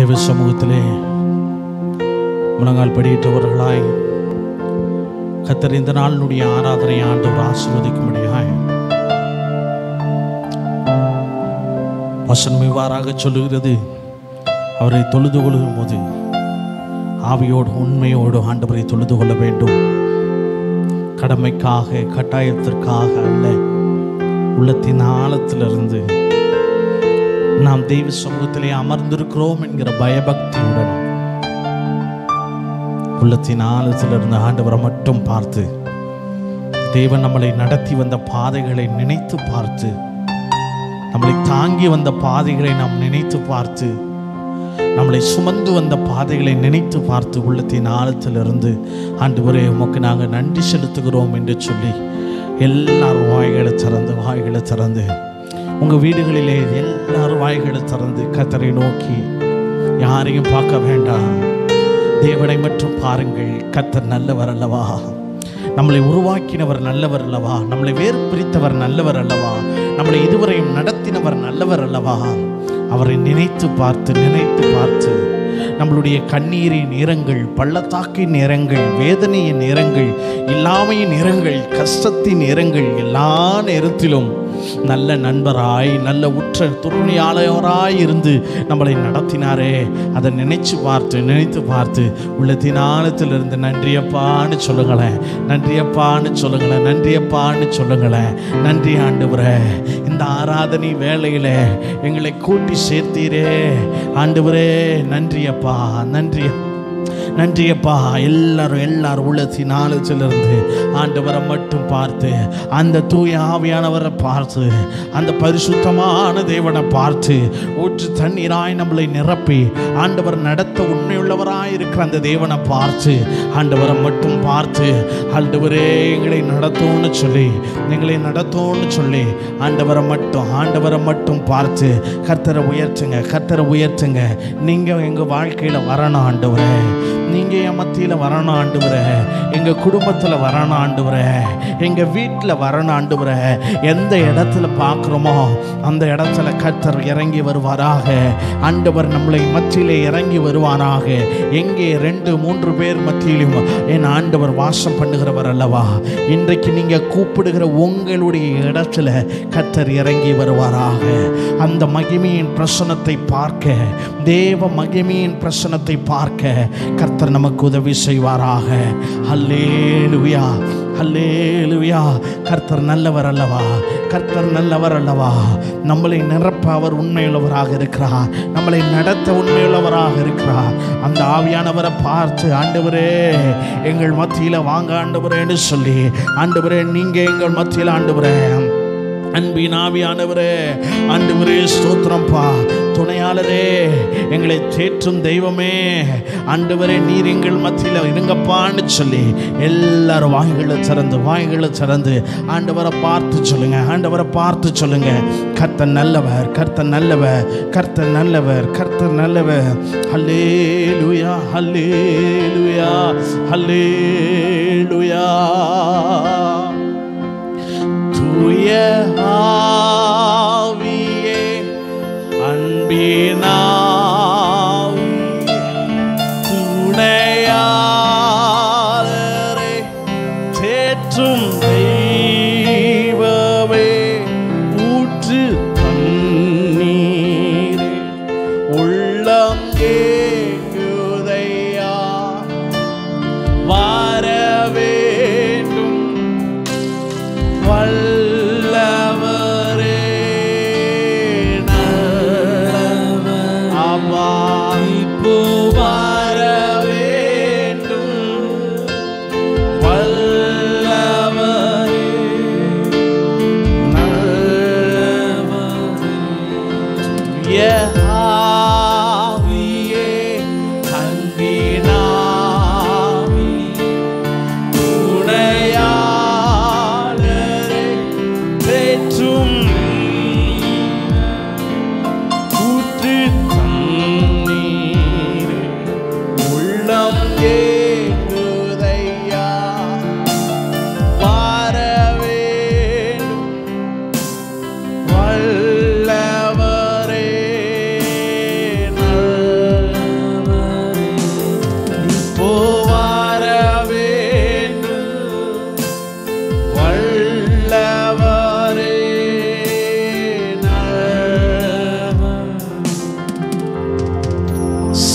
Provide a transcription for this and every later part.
தேவ சமூகத்திலே முழங்கால் படியிட்டவர்களாய் கத்தர் இந்த நாளினுடைய ஆராதனை ஆண்டவர் ஆசீர்வதிக்கும்படியாய் வசனம் இவ்வாறாக சொல்லுகிறது அவரை தொழுது கொள்ளும் போது ஆவியோடு உண்மையோடு ஆண்டவரை தொழுது கொள்ள வேண்டும் கடமைக்காக கட்டாயத்திற்காக அல்ல உள்ளத்தின் ஆழத்திலிருந்து நாம் தெய்வ சமூகத்திலே அமர்ந்திருக்கிறோம் என்கிற பயபக்தியுடன் உள்ளத்தின் ஆழத்திலிருந்து ஆண்டவரை மட்டும் பார்த்து தேவன் நம்மளை நடத்தி வந்த பாதைகளை நினைத்து பார்த்து நம்மளை தாங்கி வந்த பாதைகளை நாம் நினைத்து பார்த்து நம்மளை சுமந்து வந்த பாதைகளை நினைத்து பார்த்து உள்ளத்தின் ஆழத்திலிருந்து ஆண்டவரே உமக்கு நாங்கள் நன்றி செலுத்துகிறோம் என்று சொல்லி எல்லாரும் வாய்களை திறந்து வாய்களை திறந்து உங்கள் வீடுகளிலே எல்லாரும் வாய்களை திறந்து கத்தரை நோக்கி யாரையும் பார்க்க வேண்டாம் தேவனை மட்டும் பாருங்கள் கத்தர் நல்லவர் அல்லவா நம்மளை உருவாக்கினவர் நல்லவர் அல்லவா நம்மளை வேறு பிரித்தவர் நல்லவர் அல்லவா நம்மளை இதுவரையும் நடத்தினவர் நல்லவர் அல்லவா அவரை நினைத்து பார்த்து நினைத்து பார்த்து நம்மளுடைய கண்ணீரின் நேரங்கள் பள்ளத்தாக்கின் நேரங்கள் வேதனையின் நேரங்கள் இல்லாமையின் நேரங்கள் கஷ்டத்தின் நேரங்கள் எல்லா நேரத்திலும் நல்ல நண்பராய் நல்ல உற்ற துருணியாளராய் இருந்து நம்மளை நடத்தினாரே அதை நினைச்சு பார்த்து நினைத்து பார்த்து உள்ளத்தின் ஆழத்திலிருந்து நன்றியப்பான்னு சொல்லுங்களேன் நன்றியப்பான்னு சொல்லுங்களேன் நன்றியப்பான்னு சொல்லுங்களேன் நன்றி ஆண்டவரே இந்த ஆராதனை வேலையில் எங்களை கூட்டி சேர்த்தீரே ஆண்டவரே நன்றியப்பா நன்றி நன்றியப்பா எல்லாரும் எல்லாரும் உள்ளத்தின் ஆலோசிலிருந்து ஆண்டவரை மட்டும் பார்த்து அந்த தூய ஆவியானவரை பார்த்து அந்த பரிசுத்தமான தேவனை பார்த்து ஊற்று தண்ணீராய் நம்மளை நிரப்பி ஆண்டவர் நடத்த உண்மையுள்ளவராய் இருக்கிற அந்த தேவனை பார்த்து ஆண்டவரை மட்டும் பார்த்து ஆண்டவரே எங்களை நடத்தும்னு சொல்லி எங்களை நடத்தும்னு சொல்லி ஆண்டவரை மட்டும் ஆண்டவரை மட்டும் பார்த்து கர்த்தரை உயர்த்துங்க கர்த்தரை உயர்த்துங்க நீங்கள் எங்கள் வாழ்க்கையில் வரணும் ஆண்டவரே நீங்கள் என் மத்தியில் வரணும் ஆண்டவரே எங்கள் குடும்பத்தில் வரணும் ஆண்டவரே எங்கள் வீட்டில் வரணும் ஆண்டவரே எந்த இடத்துல பார்க்குறோமோ அந்த இடத்துல கர்த்தர் இறங்கி வருவாராக ஆண்டவர் நம்மளை மத்தியிலே இறங்கி வருவாராக எங்கே ரெண்டு மூன்று பேர் மத்தியிலும் என் ஆண்டவர் வாசம் பண்ணுகிறவர் அல்லவா இன்றைக்கு நீங்கள் கூப்பிடுகிற உங்களுடைய இடத்துல கர்த்தர் இறங்கி வருவாராக அந்த மகிமையின் பிரசனத்தை பார்க்க தேவ மகிமையின் பிரசனத்தை பார்க்க கர்த்தர் நமக்கு உதவி செய்வாராக ஹல்லேலுயா ஹல்லேலுயா கர்த்தர் நல்லவர் அல்லவா கர்த்தர் நல்லவர் அல்லவா நம்மளை நிரப்ப அவர் உண்மையுள்ளவராக இருக்கிறார் நம்மளை நடத்த உண்மையுள்ளவராக இருக்கிறார் அந்த ஆவியானவரை பார்த்து ஆண்டவரே எங்கள் மத்தியில் வாங்க ஆண்டவரேன்னு சொல்லி ஆண்டவரே நீங்கள் எங்கள் மத்தியில் ஆண்டவரே அன்பின் ஆவியானவரே ஆண்டவரே ஸ்தோத்திரம்ப்பா துணையாளரே எங்களை தேற்றும் தெய்வமே ஆண்டவரே நீர் எங்கள் மத்தியில் இருங்கப்பான்னு சொல்லி எல்லாரும் வாய்களை திறந்து வாய்களை திறந்து ஆண்டவரை பார்த்து சொல்லுங்க ஆண்டவரை பார்த்து சொல்லுங்க கர்த்தர் நல்லவர் கர்த்தர் நல்லவர் கர்த்தர் நல்லவர் கர்த்தர் நல்லவர் ஹல்லே லுயா ஹல்லே லுயா ஹல்லே லுயா தூய ஆவியே அன்பினாவி துணையாளரே தேற்றும் தெய்வமே ஊற்று தண்ணீரே உள்ளம் ஏங்குதையா வர வேண்டும் வல்லவரே நல்லவர் ஆமா இப்போ வர வேண்டும் வல்லவரே நல்லவர் ஆவியே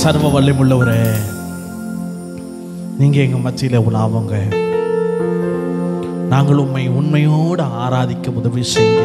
சர்வ வல்லமுள்ளவரே நீங்க எங்க மத்தியில உலாவுங்க நாங்கள் உண்மை உண்மையோடு ஆராதிக்க உதவி செய்ய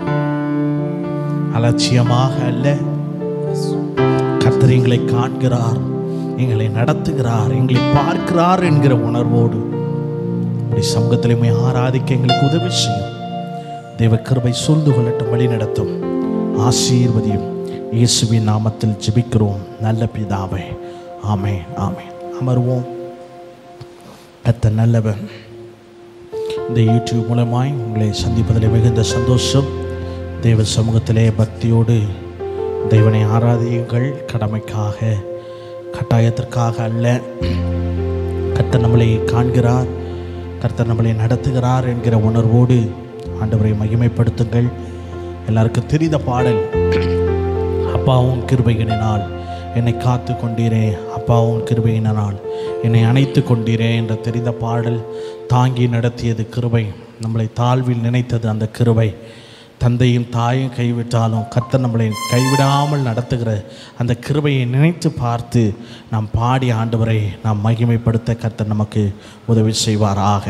அலட்சியமாக அல்ல கர்த்தர் எங்களை காண்கிறார் எங்களை நடத்துகிறார் எங்களை பார்க்கிறார் என்கிற உணர்வோடு உடைய சமூகத்தில் உம்மை ஆராதிக்க எங்களுக்கு உதவி செய்யும் தேவ கிருபை சூழ்ந்து கொள்ளட்டும் வழி நடத்தும் ஆசீர்வதியும் இயேசுவின் நாமத்தில் ஜெபிக்கிறோம் நல்ல பிதாவே ஆமே ஆமே அமர்வோம் கத்த நல்லவன் இந்த யூடியூப் மூலமாய் உங்களை சந்திப்பதில் மிகுந்த சந்தோஷம் தேவ சமூகத்திலே பக்தியோடு தேவனை ஆராதியுங்கள் கடமைக்காக கட்டாயத்திற்காக அல்ல கர்த்தர் நம்மளை காண்கிறார் கர்த்தர் நம்மளை நடத்துகிறார் என்கிற உணர்வோடு ஆண்டவரை மகிமைப்படுத்துங்கள் எல்லாருக்கும் தெரிந்த பாடல் அப்பாவும் கிருபையினால் என்னை காத்து கொண்டீரே அப்பாவும் கிருபையினால் என்னை அணைத்து கொண்டீரே என்ற தெரிந்த பாடல் தாங்கி நடத்தியது கிருபை நம்மளை தாழ்வில் நினைத்தது அந்த கிருபை தந்தையும் தாயும் கைவிட்டாலும் கர்த்தர் நம்மளை கைவிடாமல் நடத்துகிற அந்த கிருபையை நினைத்து பார்த்து நாம் பாடி ஆண்டவரை நாம் மகிமைப்படுத்த கர்த்தர் நமக்கு உதவி செய்வாராக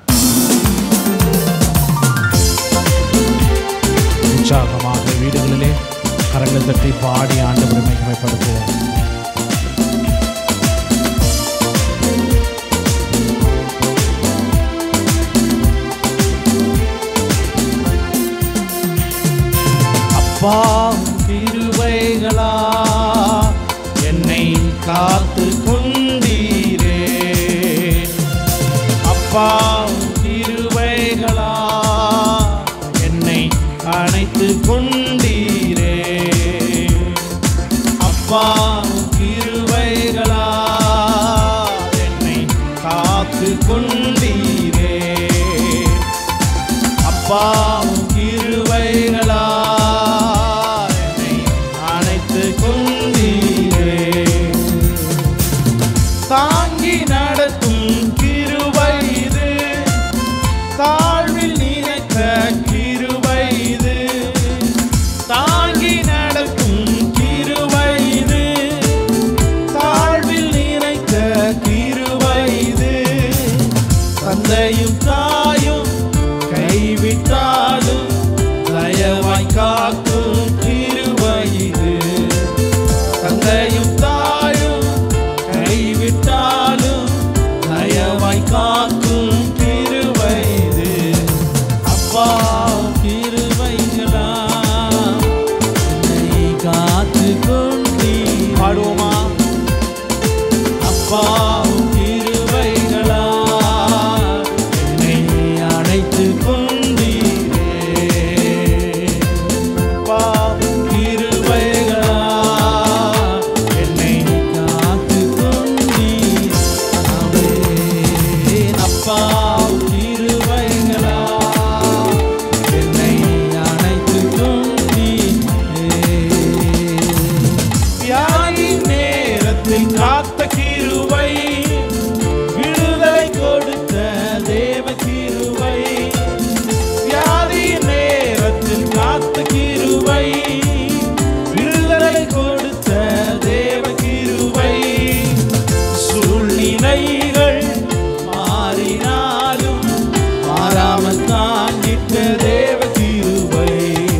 உற்சாகமாக வீடுகளிலே கரங்கள் தட்டி பாடி ஆண்டவரை மகிமைப்படுத்துவோம் அப்பா திருவைகளா என்னை காத்து கொண்டீரே அப்பா திருவைகளா என்னை அணைத்து கொண்டீரே அப்பா திருவைகளா என்னை காத்து கொண்டீரே அப்பா கிருபைகளா என்னை அணைத்து கொண்டீரே தாங்கி நடத்தும் கிருபை இது தாழ்வில் நினைத்த கிருபை இது தாங்கி நடத்தும் கிருபை இது தாழ்வில் நினைத்த கிருபை இது தந்தையும் தாயும் கைவிட்டாலும் தயவாய் காக்கும் கிருபை இது தந்தையும் தாயும் கைவிட்டாலும் தயவாய் காக்கும் கிருபை இது அப்பா கிருபைகளா என்னை காத்து கொண்டீ பாடுவோமா அப்பா கிருபைகளா என்னை அணைத்து கொண்டீரே அப்பா கிருபைகளா என்னை காத்து கொண்டீர் ஆமென். அப்பா கிருபைகளா என்னை அணைத்து கொண்டீரே வியாதி நேரத்தில் காத்த கிருபை விடுதலை கொடுத்த தேவ கிருபை வியாதி நேரத்தில் காத்த கிருபை விடுதலை கொடுத்த தேவ கிருபை சூழ்நிலைகள் மாறினாலும் மாறாமல் தாங்கிட்ட தேவ கிருபை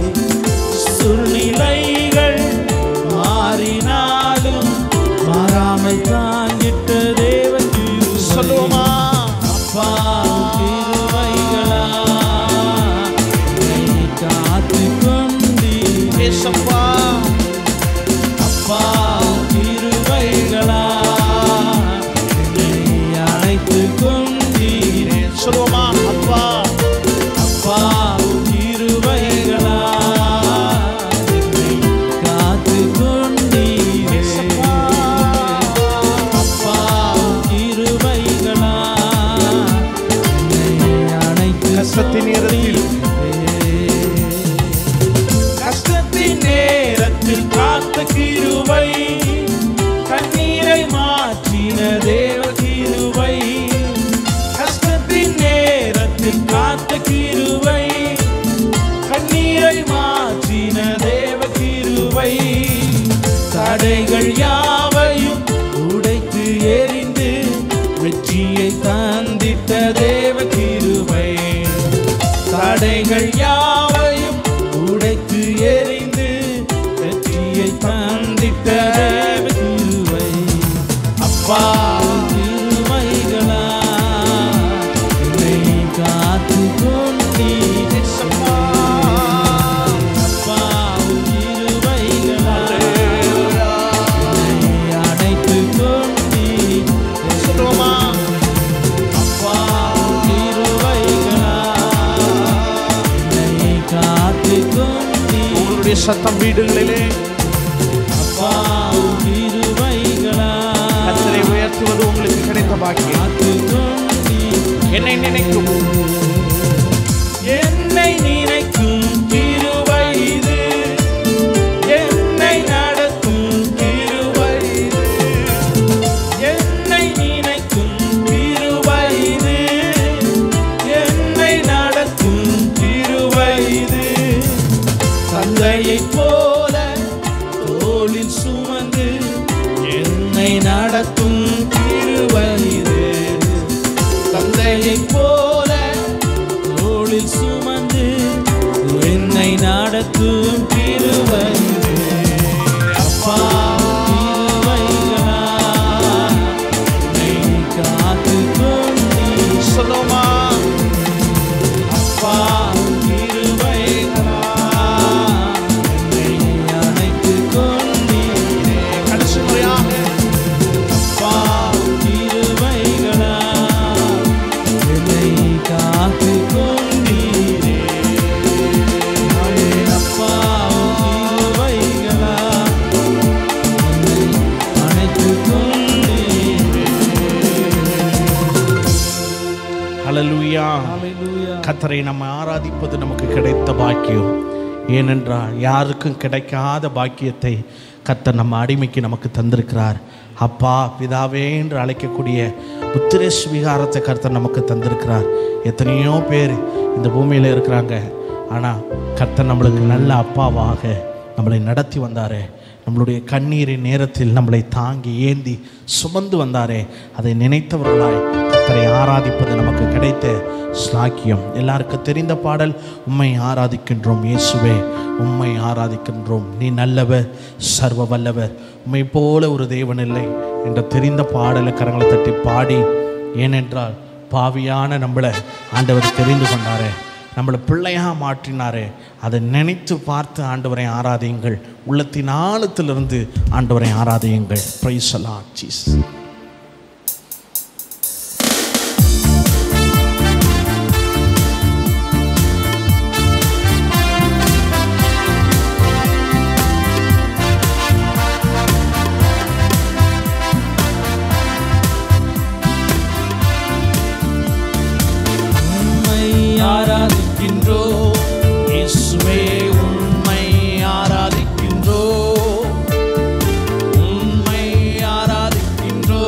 சூழ்நிலைகள் மாறினாலும் மாறாமல் தாங்கிட்ட தேவ கிருபை சொல்லுவோமா அப்பா கிருபைகளா என்னை காத்து கொண்டீரேசப்பா அப்பா கிருபைகளா என்னை அழைத்து கொண்டீரே சொல்லுவோமா அப்பா அப்பா கிருபைகளா என்னை காத்து கொண்டீரே அப்பா கிருபைகளா என்னை அணைத்து கஷ்டத்தின் நேரத்தில் கஷ்டத்தின் நேரத்தில் காத்த கிருபை கண்ணீரை மாற்றின தேவ கிருபை கஷ்டத்தின் நேரத்தில் காத்த கிருபை கண்ணீரை மாற்றின தேவ கிருபை தடைகள் யாவையும் சத்தம் வீடுகளிலே அப்பா கிருபைகளா கத்தரை உயர்த்துவது உங்களுக்கு கிடைத்த பாக்கியம் காத்து கொண்டீர் என்னை நினைக்கும் என்னை நினைக்கும் கிருபை இது என்னை நடத்தும் கிருபை இது என்னை நினைக்கும் கிருபை இது என்னை நடத்தும் கிருபை இது தந்தையைப் போல தோளில் சுமந்து என்னை நடத்தும் கிருபை இது தந்தையைப் போல தோளில் சுமந்து என்னை நடத்தும் கிருபை இது. அப்பா கிருபைகளா, என்னை காத்துக் கொண்டீர். சொல்லுமா அப்பா கிருபைகளா, என்னை அணைத்துக் கொண்டீரே. கடைசி முறையாக அப்பா கிருபைகளா, என்னை காத்துக் கொண்டீரே. ஆமென். அப்பா கிருபைகளா, என்னை அணைத்துக் கொண்டீரே. ஹalleluya ஹalleluya. கத்தரை நம்ம ஆராதிப்பது நமக்கு கிடைத்த பாக்கியம் ஏனென்றால் யாருக்கும் கிடைக்காத பாக்கியத்தை கத்தர் நம்ம அடிமைக்கு நமக்கு தந்திருக்கிறார் அப்பா பிதாவே என்று அழைக்கக்கூடிய புத்திர ஸ்வீகாரத்தை கர்த்தர் நமக்கு தந்திருக்கிறார் எத்தனையோ பேர் இந்த பூமியில் இருக்கிறாங்க ஆனால் கர்த்தர் நம்மளுக்கு நல்ல அப்பாவாக நம்மளை நடத்தி வந்தாரே நம்மளுடைய கண்ணீரின் நேரத்தில் நம்மளை தாங்கி ஏந்தி சுமந்து வந்தாரே அதை நினைத்தவர்களாய் கர்த்தரை ஆராதிப்பது நமக்கு கிடைத்த ஸ்லாக்கியம் எல்லாருக்கும் தெரிந்த பாடல் உம்மை ஆராதிக்கின்றோம் இயேசுவே உம்மை ஆராதிக்கின்றோம் நீ நல்லவர் சர்வ வல்லவர் உம்மை போல ஒரு தேவன் இல்லை என்ற தெரிந்த பாடலை கரங்களை தட்டி பாடி ஏனென்றால் பாவியான நம்மளை ஆண்டவர் தெரிந்து கொண்டாரே நம்மளை பிள்ளையாக மாற்றினாரே அதை நினைத்து பார்த்து ஆண்டவரை ஆராதியுங்கள் உள்ளத்தின் ஆழத்திலிருந்து ஆண்டவரை ஆராதியுங்கள் பிரைசலா ஜீஸ் உம்மை ஆராதிக்கின்றோ இயேசுவே உண்மை ஆராதிக்கின்றோ உம்மை ஆராதிக்கின்றோ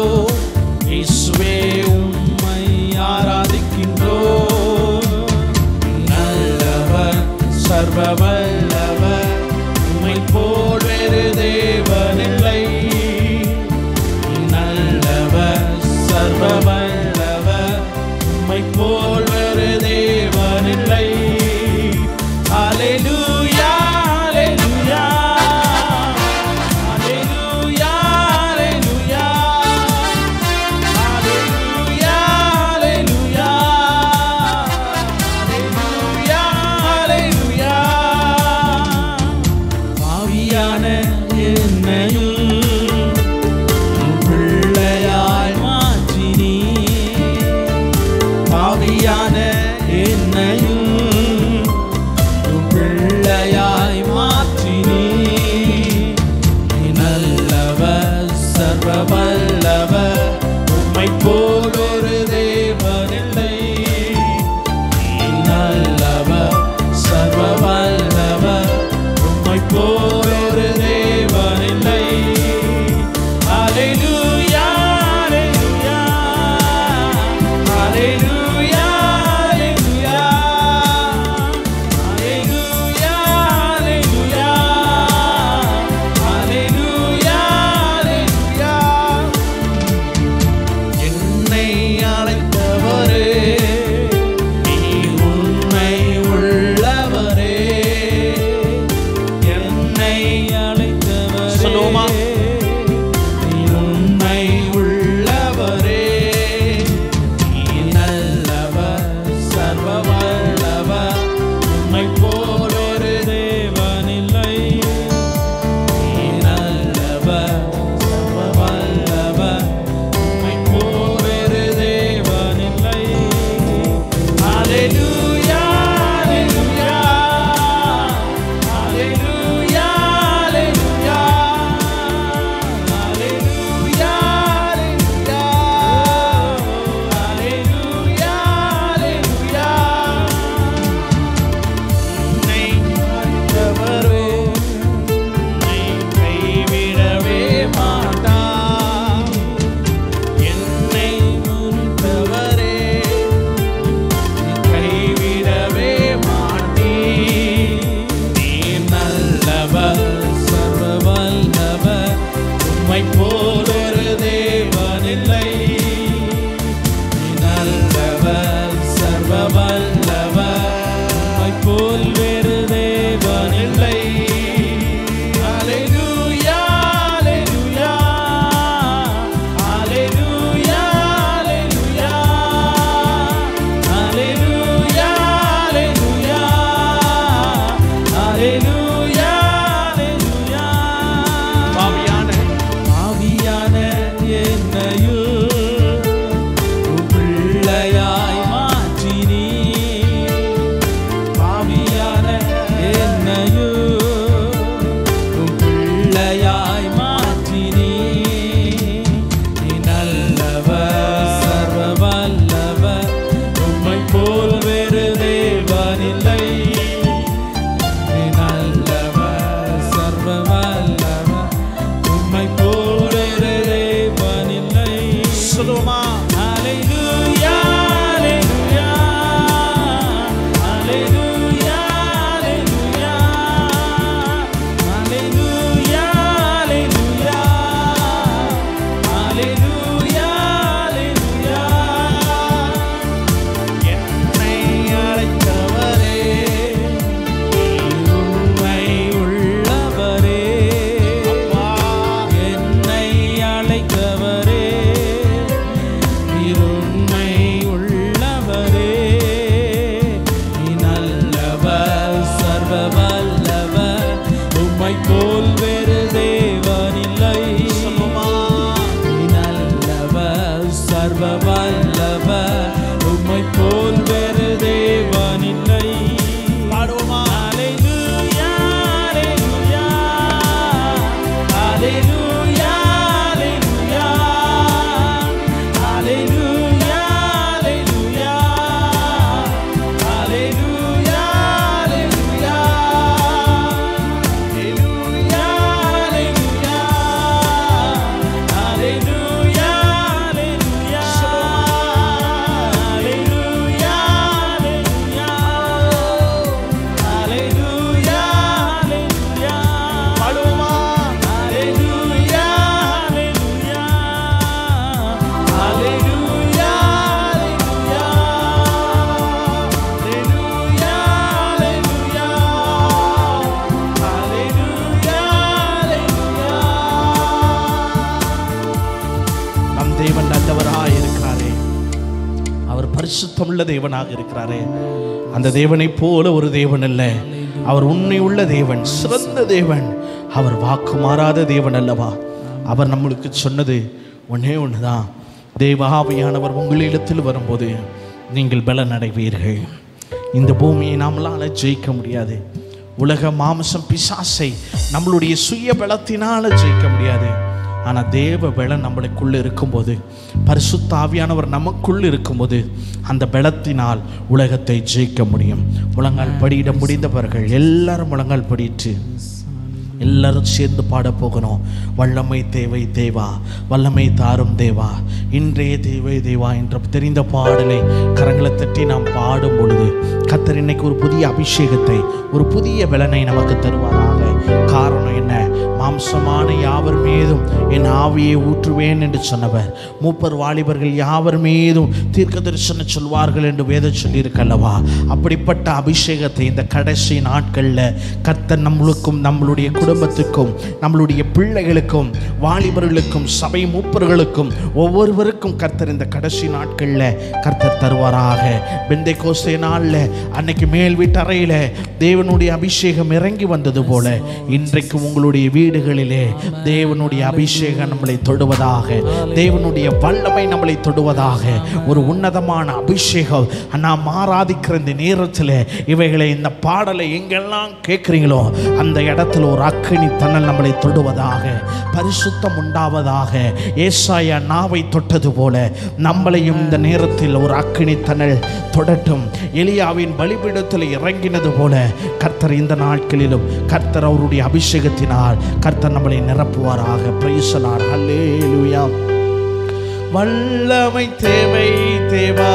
பரிசுத்தமுள்ள தேவனாக இருக்கிறாரே அந்த தேவனைப் போல ஒரு தேவன் அல்ல அவர் உண்மை உள்ள தேவன் சிறந்த தேவன் அவர் வாக்கு மாறாத தேவன் அல்லவா அவர் நம்மளுக்கு சொன்னது ஒன்றே ஒன்று தான் தேவாவியானவர் உங்களிடத்தில் வரும்போது நீங்கள் பலன் அடைவீர்கள் இந்த பூமியை நாமளால ஜெயிக்க முடியாது உலக மாம்சம் பிசாசை நம்மளுடைய சுய பலத்தினால ஜெயிக்க முடியாது ஆனால் தேவ பலன் நம்மளுக்குள்ள இருக்கும்போது பரிசுத்த ஆவியானவர் நமக்குள் இருக்கும்போது அந்த பலத்தினால் உலகத்தை ஜெயிக்க முடியும் முழங்கால் படியிட முடிந்தவர்கள் எல்லாரும் முழங்கால் படிட்டு எல்லாரும் சேர்ந்து பாட போகணும் வல்லமை தேவை தேவா வல்லமை தாரும் தேவா இன்றைய தேவை தேவா என்ற தெரிந்த பாடலை கரங்களை தட்டி நாம் பாடும் பொழுது கத்தர் இன்னைக்கு ஒரு புதிய அபிஷேகத்தை ஒரு புதிய பலனை நமக்கு தருவாராக காரணம் என்ன மாம்சமான யாவர் மீதும் என் ஆவியை ஊற்றுவேன் என்று சொன்னவர் மூப்பர் வாலிபர்கள் யாவர் மீதும் தீர்க்க தரிசனம் சொல்வார்கள் என்று வேதம் சொல்லியிருக்கல்லவா அப்படிப்பட்ட அபிஷேகத்தை இந்த கடைசி நாட்களில் கர்த்தர் நம்மளுக்கும் நம்மளுடைய குடும்பத்துக்கும் நம்மளுடைய பிள்ளைகளுக்கும் வாலிபர்களுக்கும் சபை மூப்பர்களுக்கும் ஒவ்வொருவருக்கும் கர்த்தர் இந்த கடைசி நாட்களில் கர்த்தர் தருவாராக பெந்தை கோசை நாளில் அன்னைக்கு மேல் வீட்டறையில் தேவனுடைய அபிஷேகம் இறங்கி வந்தது போல இன்றைக்கு உங்களுடைய வீடுகளிலே தேவனுடைய அபிஷேகம் நம்மளை தொடுவதாக தேவனுடைய வல்லமை நம்மளை தொடுவதாக ஒரு உன்னதமான அபிஷேகம் நாம் ஆராதிக்கிற இந்த நேரத்தில் இவைகளை இந்த பாடலை எங்கெல்லாம் கேட்குறீங்களோ அந்த இடத்துல ஒரு அக்கினி தன்னல் நம்மளை தொடுவதாக பரிசுத்தம் உண்டாவதாக ஏசாயா நாவை தொட்டது போல நம்மளையும் இந்த நேரத்தில் ஒரு அக்கினி தன்னல் தொடட்டும் எலியாவின் பலிபீடத்தில் இறங்கினது போல கர்த்தர் இந்த நாட்களிலும் கர்த்தர் அவருடைய அபிஷேகத்தினால் கர்த்தர் நம்மளை நிரப்புவாராக பிரைசலார் ஹல்லேலூயா வல்லமை தேவை தேவா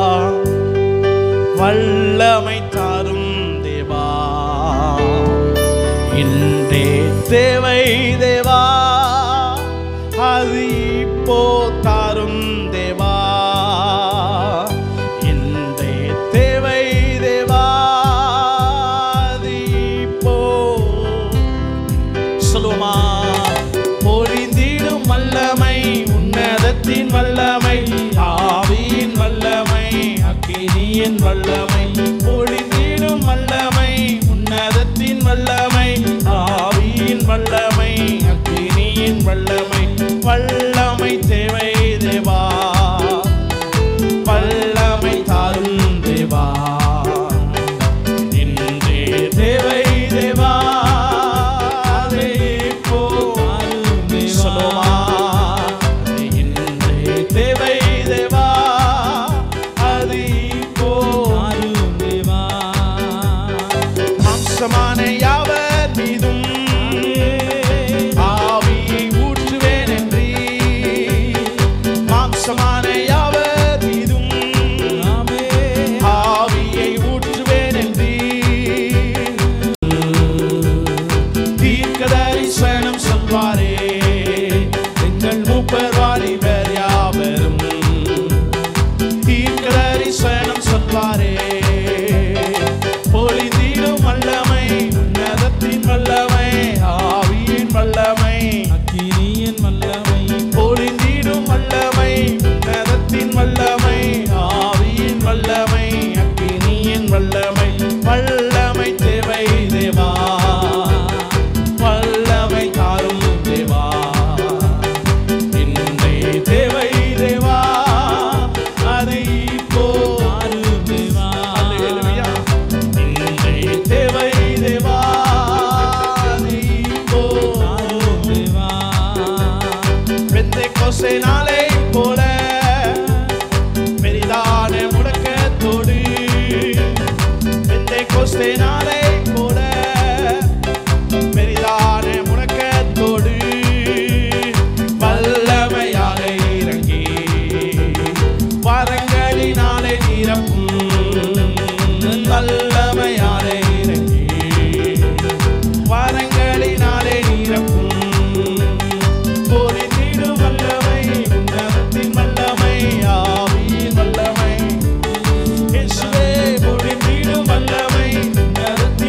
வல்லமை தாரும் தேவா இன்றே தேவை தேவா அது இப்போ தாரும் தேவா இன்றே தேவை தேவா அது இப்போ சொல்லுமா பொழிந்திடும் வல்லமை உன்னதத்தின் வல்லமை ஆவியின் வல்லமை அக்கினியின் வல்லமை பொழிந்திடும் வல்லமை உன்னதத்தின் வல்லமை ஆவியின் வல்லமை அக்கினியின் வல்லமை வல்லமை தேவை தேவா வல்லமை தாரும் தேவா இன்றே தேவை தேவா அதை இப்போ சொல்லுமா இன்றே தேவை தேவா அது இப்போ மாம்சமான யாவர் மீதும் ஆவியை ஊற்றுவேன் என்று மாம்சமான யாவர் மீதும் ஆவியை ஊற்றுவேன் என்று தீர்க்கதரிசனம் சொல்வாரே எங்கள் மூப்பர் வாலிபர் யாவரும் தீர்க்கதரிசனம் சொல்வாரே பொழிந்திடும் வல்லமை உன்னதத்தின் வல்லமை ஆவியின் வல்லமை பொழிந்திடும் வல்லமை உன்னதத்தின் வல்லமை ஆவியின் வல்லமை அக்கினியின் வல்லமை வல்லமை தேவை தேவா வல்லமை தாரும் தேவா இன்றே தேவை தேவா அதை இப்போ அல்லேலூயா. இன்றே தேவை தேவா அதை இப்போ பெந்தைக்கோஸ்தே நாளை போல பெரிதான முடக்கத்தோடு பெந்தைக்கோஸ்தே நாளை போல பெரிதான முடக்கத்தோடு வல்லமையாக இறங்கி வரங்களினாலே நிரப்பும் வல்லமையாலே இறங்கி வரங்களினாலே நிரப்பும் பொறிந்திடும் வல்லமை உன்னதத்தின் வல்லமை ஆவியின் வல்லமை இயேசுவே பொறிந்திடும் வல்லமை உன்னதத்தின்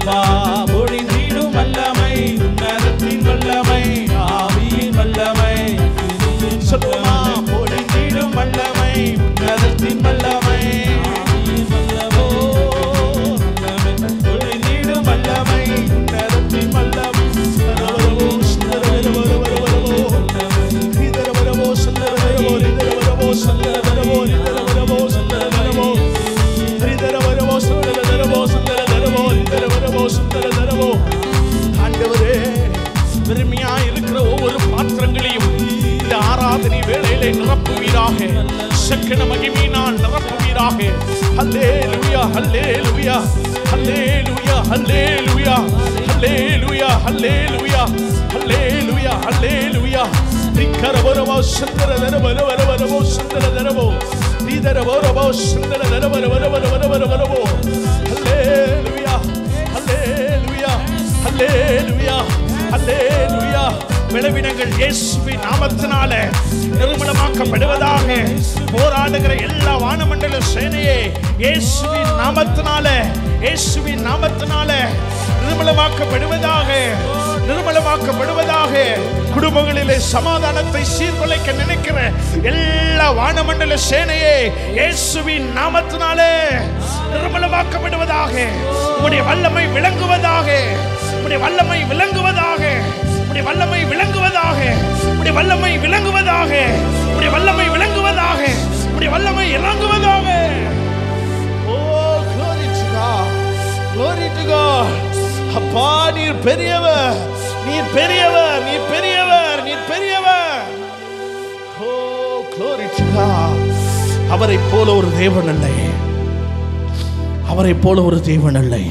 அப்பா பொழிந்திடும் வல்லமை உன்னதத்தின் வல்லமை ஆவியின் வல்லமை கிரியின் சொல்லுமா பொழிந்திடும் வல்லமை உன்னதத்தின் வல்லமை ஆவியின் வல்லமை வல்லமை பொழிந்திடும் வல்லமை உன்னதத்தின் வல்லமை சரவரவோ, சுந்தரவரவரவரவரவோ. இதரவரவோ, சுந்தரவரவோ, இதரவரவோ, சுந்தரவரவோ, இதரவரவோ, சுந்தரவரவோ. இதரவரவோ, சுந்தரவரவோ, சுந்தரவரவோ, இதரவரவோ, சுந்தரவரவோ. ஆண்டவரே பெருமையா இருக்கிற ஒவ்வொரு பாத்திரங்களையும் இந்த ஆராதனை வேளையிலே நிரப்புவீராக சக்கன மகிமையினால் நிரப்புவீராக ஹல்லேலூயா hallelujah hallelujah hallelujah hallelujah hallelujah hallelujah ஹல்லேலூயா நிக்கரவரவோ சுந்தரதரவரவரவரவோ சுந்தரதரவோ நீதரவரவோ சுந்தரதரவரவரவரவரவரவோ ஹல்லேலூயா ஹல்லேலூயா ஹல்லேலூயா ஹல்லேலூயா விளைவினங்கள் இயேசுவின் நாமத்தினால நிர்மலமாக்கப்படுவதாக போராடுகிற எல்லா வானமண்டல சேனையே இயேசுவின் நாமத்தினால இயேசுவின் நாமத்தினால நிர்மலமாக்கப்படுவதாக நிர்மலமாக்கப்படுவதாக குடும்பங்களிலே சமாதானத்தை சீர்குலைக்க நினைக்கிற எல்லா வானமண்டல சேனையே இயேசுவின் நாமத்தினாலே நிர்மலமாக்கப்படுவதாக உம்முடைய வல்லமை விளங்குவதாக உம்முடைய வல்லமை விளங்குவதாக உம்முடைய வல்லமை விளங்குவதாக உம்முடைய வல்லமை விளங்குவதாக உம்முடைய வல்லமை விளங்குவதாக உம்முடைய வல்லமை இறங்குவதாக ஓ glory to God glory to God அப்பா நீர் பெரியவர் நீர் பெரியவர் நீர் பெரியவர் நீர் பெரியவர் ஓ glory to God அவரை போல ஒரு தேவன் இல்லை அவரை போல ஒரு தேவன் இல்லை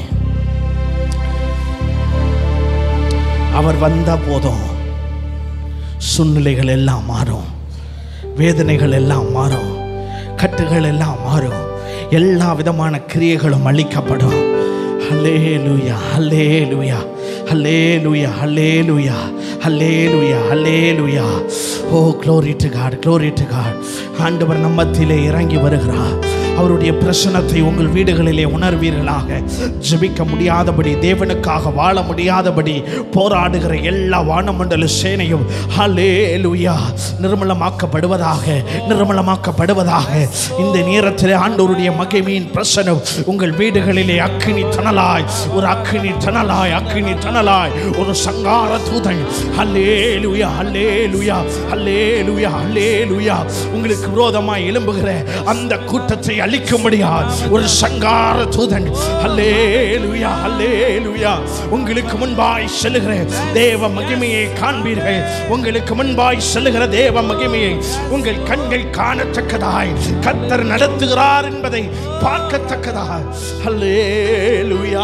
அவர் வந்தா போதும் சூழ்நிலைகள் எல்லாம் மாறும் வேதனைகள் எல்லாம் மாறும் கட்டுகள் எல்லாம் மாறும் எல்லா விதமான கிரியைகளும் அழிக்கப்படும் hallelujah hallelujah hallelujah hallelujah hallelujah hallelujah oh glory to God glory to God ஆண்டவர் நம்மத்திலே இறங்கி வருகிறார் அவருடைய பிரசனத்தை உங்கள் வீடுகளிலே உணர்வீர்களாக ஜெபிக்க முடியாதபடி தேவனுக்காக வாழ முடியாதபடி போராடுகிற எல்லா வானமண்டல சேனையும் ஹல்லேலூயா நிர்மலமாக்கப்படுவதாக நிர்மலமாக்கப்படுவதாக இந்த நேரத்தில் ஆண்டவருடைய மகிமையின் பிரசனம் உங்கள் வீடுகளிலே அக்கினி தணலாய் ஒரு அக்கினி தணலாய் அக்கினி தணலாய் ஒரு சங்கார தூதன் ஹல்லேலூயா ஹல்லேலூயா ஹல்லேலூயா ஹல்லேலூயா உங்களுக்கு விரோதமாய் எழும்புகிற அந்த கூட்டத்தை அழிக்கும்படியா ஒரு சங்கார தூதன் ஹல்லேலூயா ஹல்லேலூயா உங்களுக்கு முன்பாய் செல்லுகிற தேவ மகிமையை காண்பீர்கள் உங்களுக்கு முன்பாய் செல்லுகிற தேவ மகிமையை உங்கள் கண்கள் காணத்தக்கதாய் கர்த்தர் நடத்துகிறார் என்பதை பார்க்கத்தக்கதாய் ஹல்லேலூயா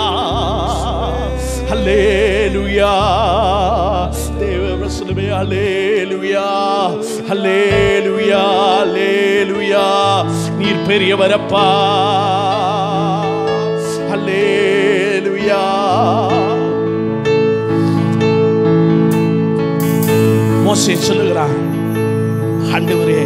ஹல்லேலூயா தேவ பிரசனமே ஹல்லேலூயா ஹல்லேலூயா ஹல்லேலூயா நீர் பெரியவரப்பா ஹல்லேலூயா மோசே சொல்லுகிறார் ஆண்டவரே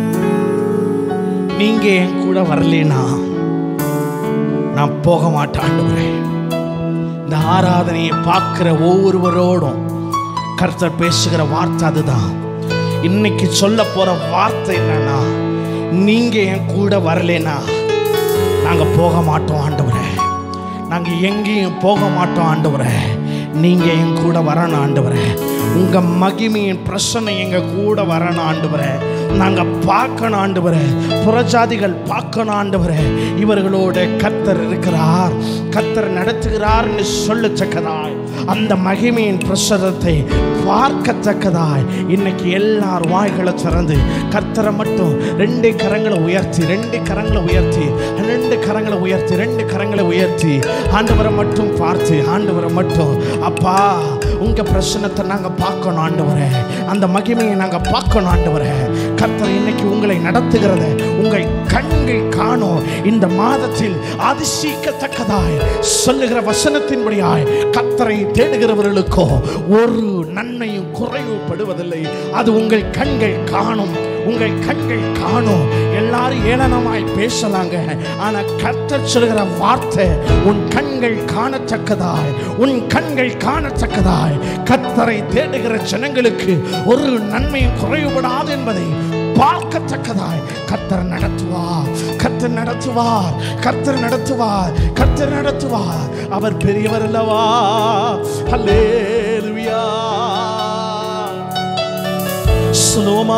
நீங்க என் கூட வரலேனா நான் போக மாட்டேன் ஆண்டவரே இந்த ஆராதனையை பார்க்கிற ஒவ்வொருவரோடும் கர்த்தர் பேசுகிற வார்த்தை அதுதான் இன்னைக்கு சொல்ல போற வார்த்தை என்னன்னா நீங்க என் கூட வரலேனா நாங்க போக மாட்டோம் ஆண்டவரே நாங்க எங்கேயும் போக மாட்டோம் ஆண்டவரே நீங்க என் கூட வரணும் ஆண்டவரே உங்க மகிமையின் பிரச்சனை எங்க கூட வரணும் ஆண்டவரே நாங்க பார்க்கணும் ஆண்டவரே புறஜாதிகள் பார்க்கணும் ஆண்டவரே இவர்களோட கர்த்தர் இருக்கிறார் கர்த்தர் நடத்துகிறார்னு சொல்லத்தக்கதாய் அந்த மகிமையின் பிரசரத்தை பார்க்கத்தக்கதாய் இன்னைக்கு எல்லார் வாய்களை திறந்து கர்த்தரை மட்டும் ரெண்டு கரங்களை உயர்த்தி ரெண்டு கரங்களை உயர்த்தி ரெண்டு கரங்களை உயர்த்தி ரெண்டு கரங்களை உயர்த்தி ஆண்டவரை மட்டும் பார்த்து ஆண்டவரை மட்டும் அப்பா உங்க பிரச்சனத்தை நாங்க பார்க்கணும் ஆண்டவரே அந்த மகிமையை நாங்க பார்க்கணும் ஆண்டவரே கர்த்தர் இன்னைக்கு உங்களை நடத்துகிறத உங்கள் கண்கள் காணும் இந்த மாதத்தில் அதிசயிக்கத்தக்கதாய் சொல்லுகிற வசனத்தின்படியாய் கர்த்தரை தேடுகிறவர்களுக்கோ ஒரு நன்மையும் குறைவுபடுவதில்லை அது உங்கள் கண்கள் காணும் உங்கள் கண்கள் காணும் எல்லாரும் ஏளனமாய் பேசலாங்க ஆனா கர்த்தர் சொல்கிற வார்த்தை உன் கண்கள் காணத்தக்கதாய் உன் கண்கள் காணத்தக்கதாய் கர்த்தரை தேடுகிற ஜனங்களுக்கு ஒரு நன்மையும் குறைவுபடாது என்பதை பார்க்கத்தக்கதாய் கர்த்தர் நடத்துவார் கர்த்தர் நடத்துவார் கர்த்தர் நடத்துவார் கர்த்தர் நடத்துவார் அவர் பெரியவர் அல்லவா அல்லேலுயா சுலோமா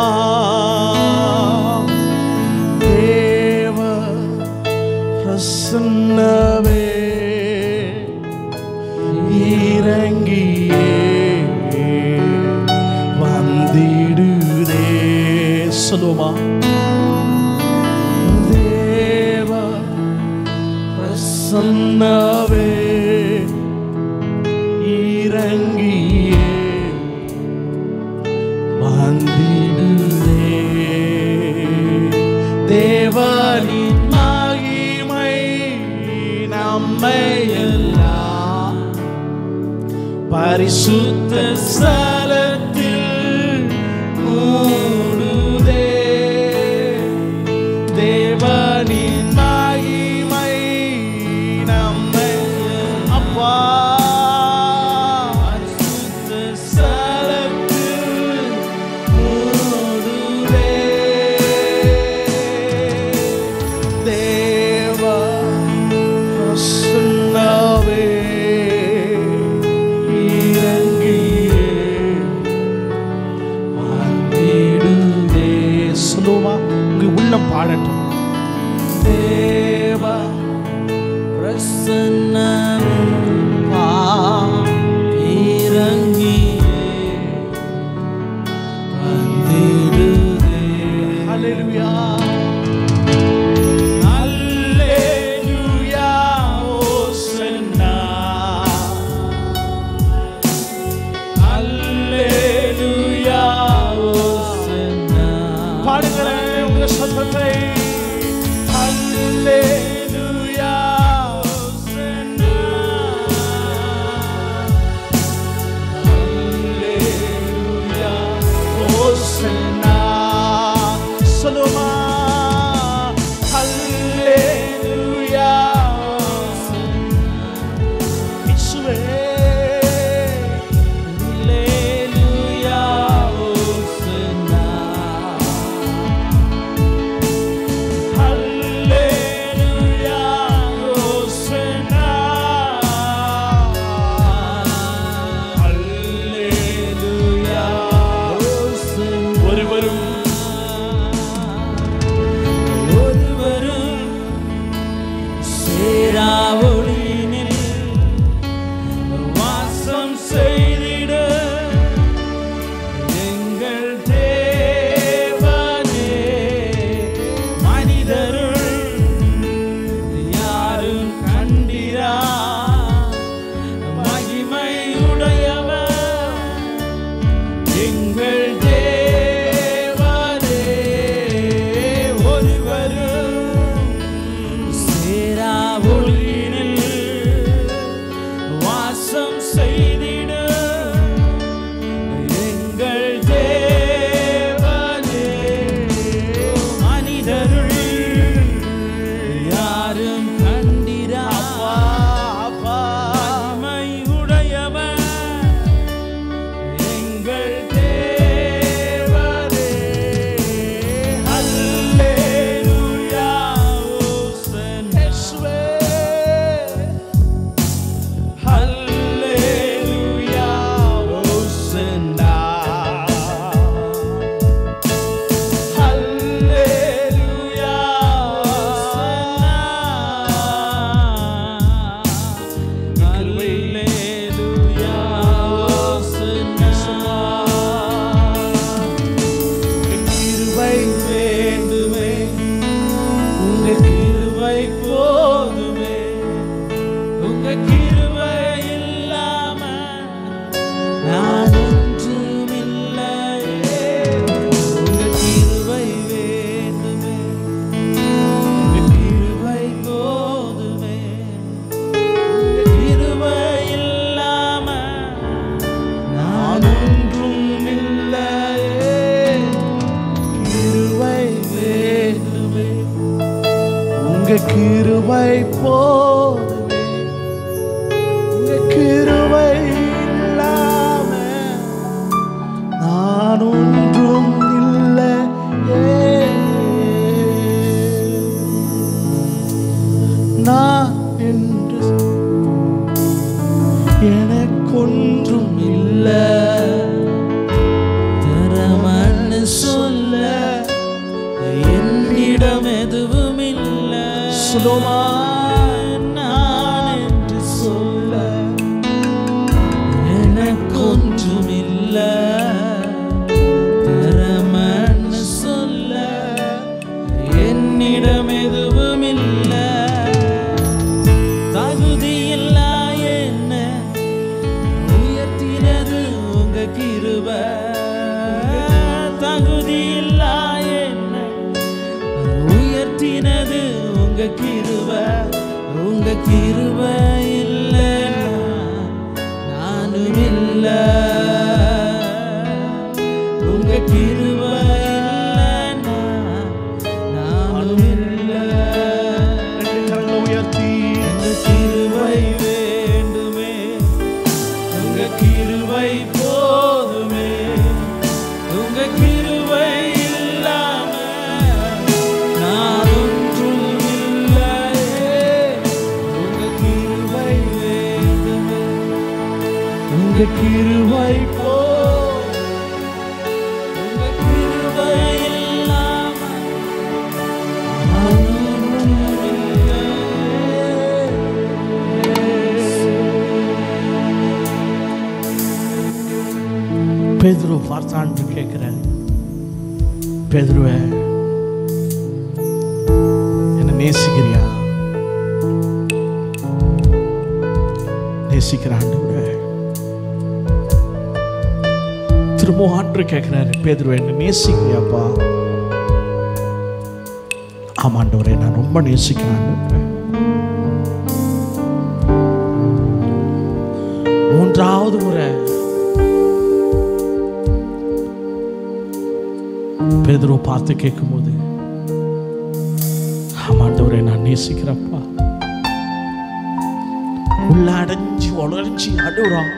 தேவ பிரசன்னவே இறங்கியே வந்திடுதே சுலோமா தேவ பிரசன்னவே இறங்கியே வந்திடுதே தேவனின் மகிமை நம்மை எல்லாம் பரிசுத்த ஸ்தலத்தில் மூடுதே தேவனின் மகிமை நம்மை அப்பா பரிசுத்த ஸ்தலத்தில் மூடுதே தேவ பிரசன்னவே இறங்கியே எனக்கொன்றும் இல்ல தரமன்னு சொல்ல என்னிடம் எதுவும் இல்ல சுலோமா நான் என்று சொல்ல எனக்கொன்றும் இல்ல தரமன்னு சொல்ல என்னிடம் எதுவும் இல்ல தகுதியில்லா என்ன உயர்த்தினது உங்க கிருப தகுதியில்லா என்ன உயர்த்தினது உங்க கிருப உங்க கிருப இல்ல நானும் இல்ல உங்க கிருப இல்ல நானும் இல்ல ரெண்டு கரங்களை உயர்த்தி உங்க கிருபை வேண்டுமே உங்க கிருபை போதுமே உங்க கிருபை இல்லாம நான் ஒன்றும் இல்லையே உங்க கிருபை வேண்டுமே உங்க கிருபை போ உங்க கிருபை இல்லாம நான் ஒன்றும் இல்லையே பேதுரு பார்த்தான்னு கேட்கிறேன் பேதுருவே என்ன நேசிக்கிறியா நேசிக்கிற ஆண்டவரே திரும்ப ஆண்டு கேட்கிறாரு பேதுருவே என்ன நேசிக்கிறியாப்பா ஆமாண்டவரே நான் ரொம்ப நேசிக்கிறேன் ஆண்டவரே மூன்றாவது முறை பேதுருவை பார்த்து கேட்கும்போது ஆமாண்டவரே நான் நேசிக்கிறப்பா உள்ள அடைஞ்சு உடஞ்சி அடுறான்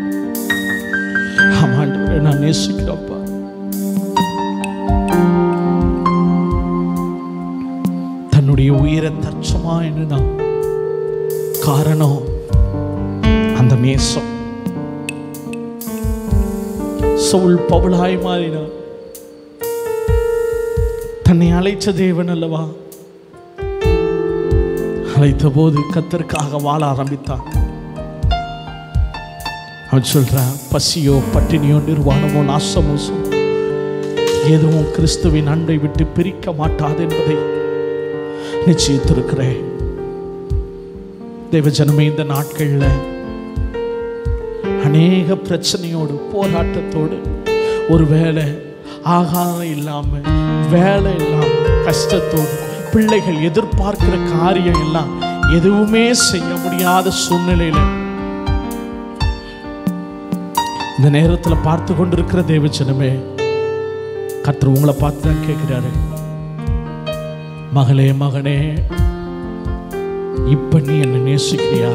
ஆமாண்டவரே நான் நேசிக்கிறப்பா தன்னுடைய உயிரை தச்சமா என்னதான் காரணம் அந்த நேசம் சவுல் பவுலாய் மாறினான் தன்னை அழைத்த தேவன் அல்லவா அழைத்த போது கத்தருக்காக வாழ ஆரம்பித்தான் அவன் சொல்றான் பசியோ பட்டினியோ நிர்வாணமோ நாசமோ சு- எதுவும் கிறிஸ்துவின் அன்பை விட்டு பிரிக்க மாட்டாது என்பதை நிச்சயித்திருக்கிறேன் தேவ ஜனமே இந்த நாட்கள்ல அநேக பிரச்சனையோடு போராட்டத்தோடு ஒரு வேலை ஆகாரம் இல்லாம வேலை இல்லாம கஷ்டத்தோடு பிள்ளைகள் எதிர்பார்க்கிற காரியம் எல்லாம் எதுவுமே செய்ய முடியாத சூழ்நிலையில இந்த நேரத்துல பார்த்து கொண்டிருக்கிற தேவச்சனமே கர்த்தர் உங்களை பார்த்து தான் கேட்கிறாரு மகளே மகனே இப்ப நீ என்ன நேசிக்கிறியா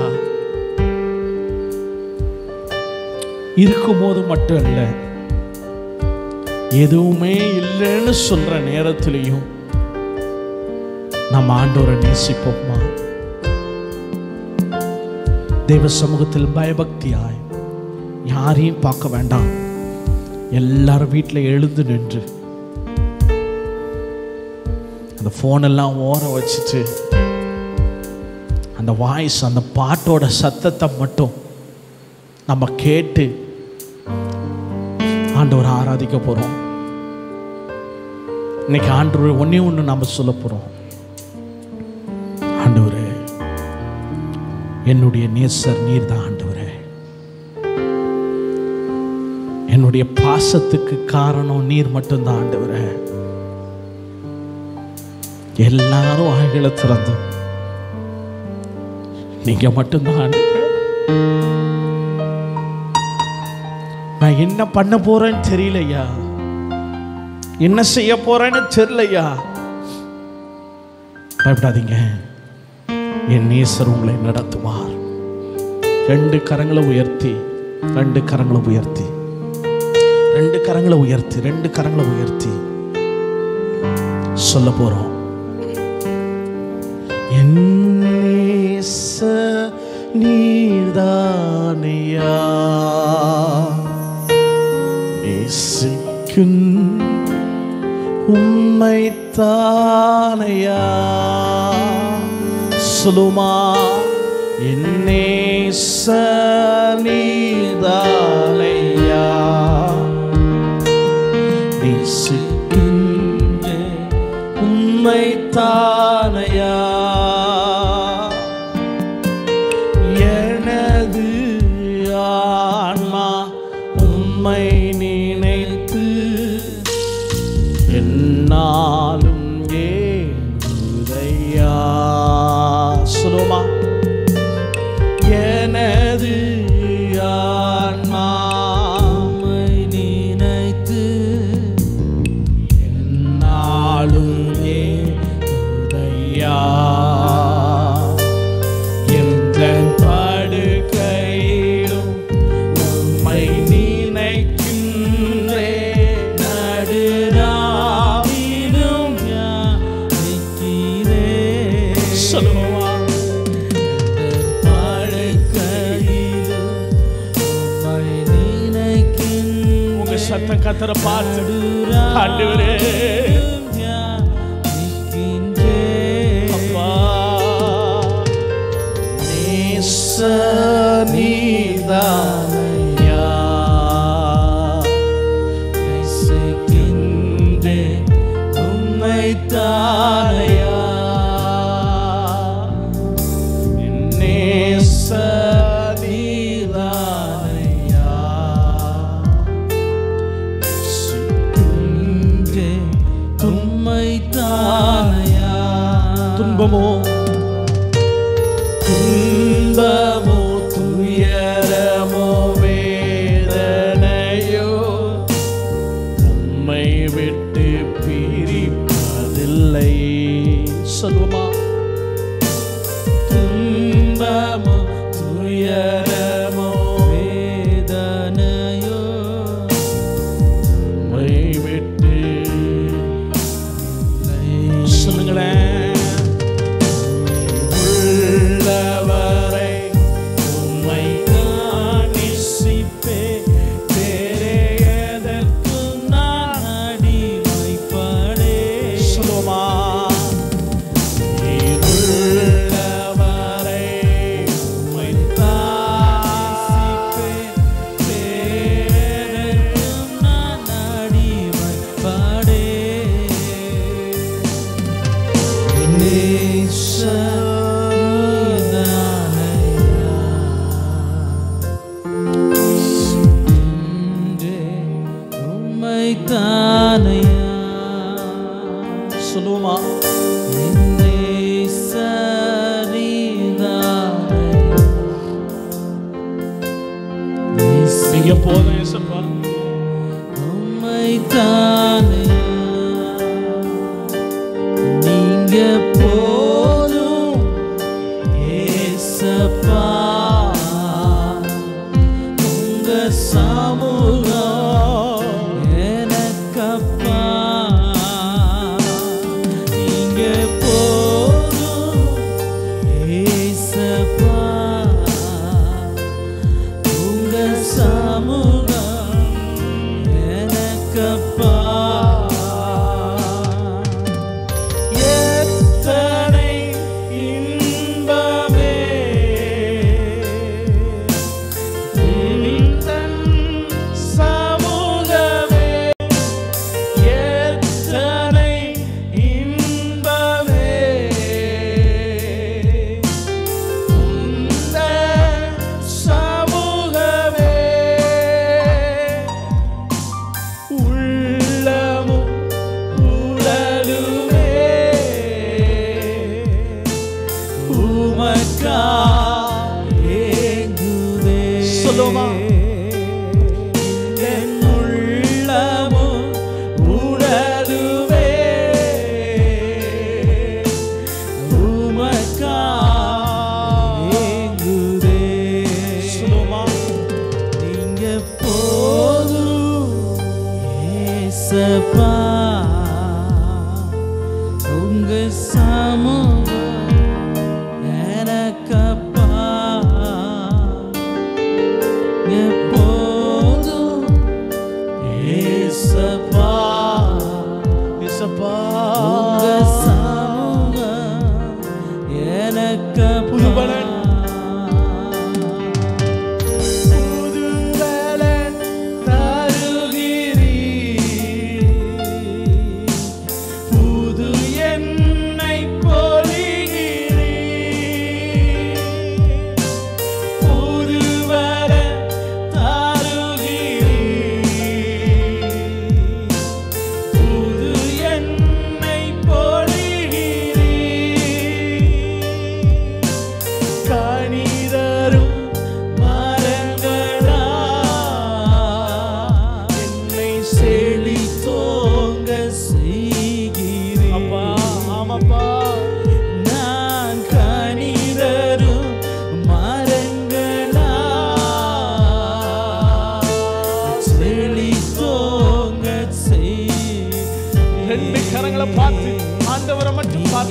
இருக்கும்போது மட்டும் இல்ல எதுவுமே இல்லைன்னு சொல்ற நேரத்திலையும் நம்ம ஆண்டவரை நேசிப்போமா தெய்வ சமூகத்தில் பயபக்தியாய் யாரையும் பார்க்க வேண்டாம் எல்லாரும் வீட்டில் எழுந்து நின்று அந்த ஃபோனெல்லாம் ஓரம் வச்சுட்டு அந்த வாய்ஸ் அந்த பாட்டோட சத்தத்தை மட்டும் நம்ம கேட்டு ஆண்டவரை ஆராதிக்க போகிறோம் இன்னைக்கு ஆண்டவர் ஒண்ணே ஒன்று நம்ம சொல்ல போகிறோம் ஆண்டவரே என்னுடைய நேசர் நீர் தான் ஆண்டவரே என்னுடைய பாசத்துக்கு காரணம் நீர் மட்டும்தான் ஆண்டவரே எல்லாரும் ஆய்களை திறந்து நீங்க மட்டும்தான் ஆண்டவரே நான் என்ன பண்ண போறேன்னு தெரியலையா என்ன செய்ய போறேன்னு தெரியலையா பயப்படாதீங்க என் நேசர் உங்களை நடத்துவார் ரெண்டு கரங்களை உயர்த்தி ரெண்டு கரங்களை உயர்த்தி ரெண்டு கரங்களை உயர்த்தி ரெண்டு கரங்களை உயர்த்தி சொல்ல போறோம் என் நேசர் நீர்தானையா நேசிக்கும் உம்மை தானையா சொல்லுமா என்னே நீதானையா நேசிக்கின்ற உம்மை தானையா எனது ஆன்மா உம்மை நினைத்து என்னாலும் ஏங்குதையா சொல்லுமா எனது ஆன்மா உம்மை நினைத்து என்னாலும் ஏங்குதையா எந்த படுக்கையிலும் உம்மை நினைக்கின்றே நடுராவிலும் தியானிக்கிறேன். சொல்லுமா படுக்கையிலும் உம்மை நினைக்கின்றேன். உங்க சத்தம் கத்தர பார்த்து ஆண்டவரே நடுராவிலும் தியானிக்கின்றேன். அப்பா நேச நீதானையா நேசிக்கின்றேன் உம்மைத்தானையா. நேச நீதானையா நேசிக்கின்றேன் உம்மைத்தானையா. துன்பமோ துன்பமோ துயரமோ வேதனையோ உம்மை விட்டு பிரிப்பதில்லை சொல்லுமா துன்பமோ துயரமோ வேதனையோ உம்மை விட்டு சொல்லுங்களேன் உள்ளவரை உம்மை நான் நேசிப்பேன். வேறே எதற்கும் நான் அடிமைப்படேன். சொல்லுவோமா? நீர் உள்ளவரை உம்மை தான் பேரருக்கும் நான் அடிமைப்படேன். நேச நீதானையா. உம்மைத்தானையா. சொல்லுவோமா நேச நீதானையா. நீங்க போதும் ஏசப்பா உம்மைத்தானே நீங்க போதும் ஏசப்பா உங்க சமூகம் எனக்கப்பா நீங்க போதும் ஏசப்பா உங்க சமூகம் எனக்கப்பா எத்தனை இன்பமே நித்தன் சமூகமே எத்தனை இன்பமே உந்தன் சமூகமே உள்ளமும் உடலுமே உமக்கா ஏங்குதே சொல்லுவோமா? என் உள்ளமும் உடலுமே உமக்கா ஏங்குதே சொல்லுவோமா? நீங்க போதும் ஏசப்பா உங்க சமூகம் எனக்கப்பா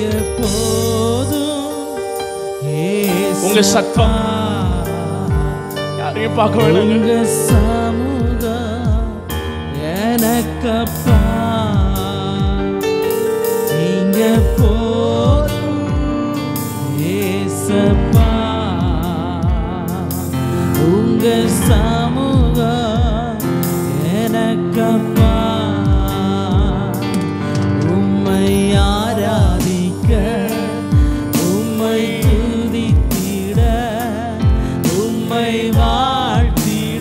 போதும் உங்க சத்தம் யாரையும் பார்க்க வேணாங்க உங்க சமூகம் எனக்கப்பா நீங்க போதும் ஏசப்பா உங்க சமூகம் எனக்கப்பா உம்மை ஆராதிக்க உம்மை துதித்திட உம்மை வாழ்த்திட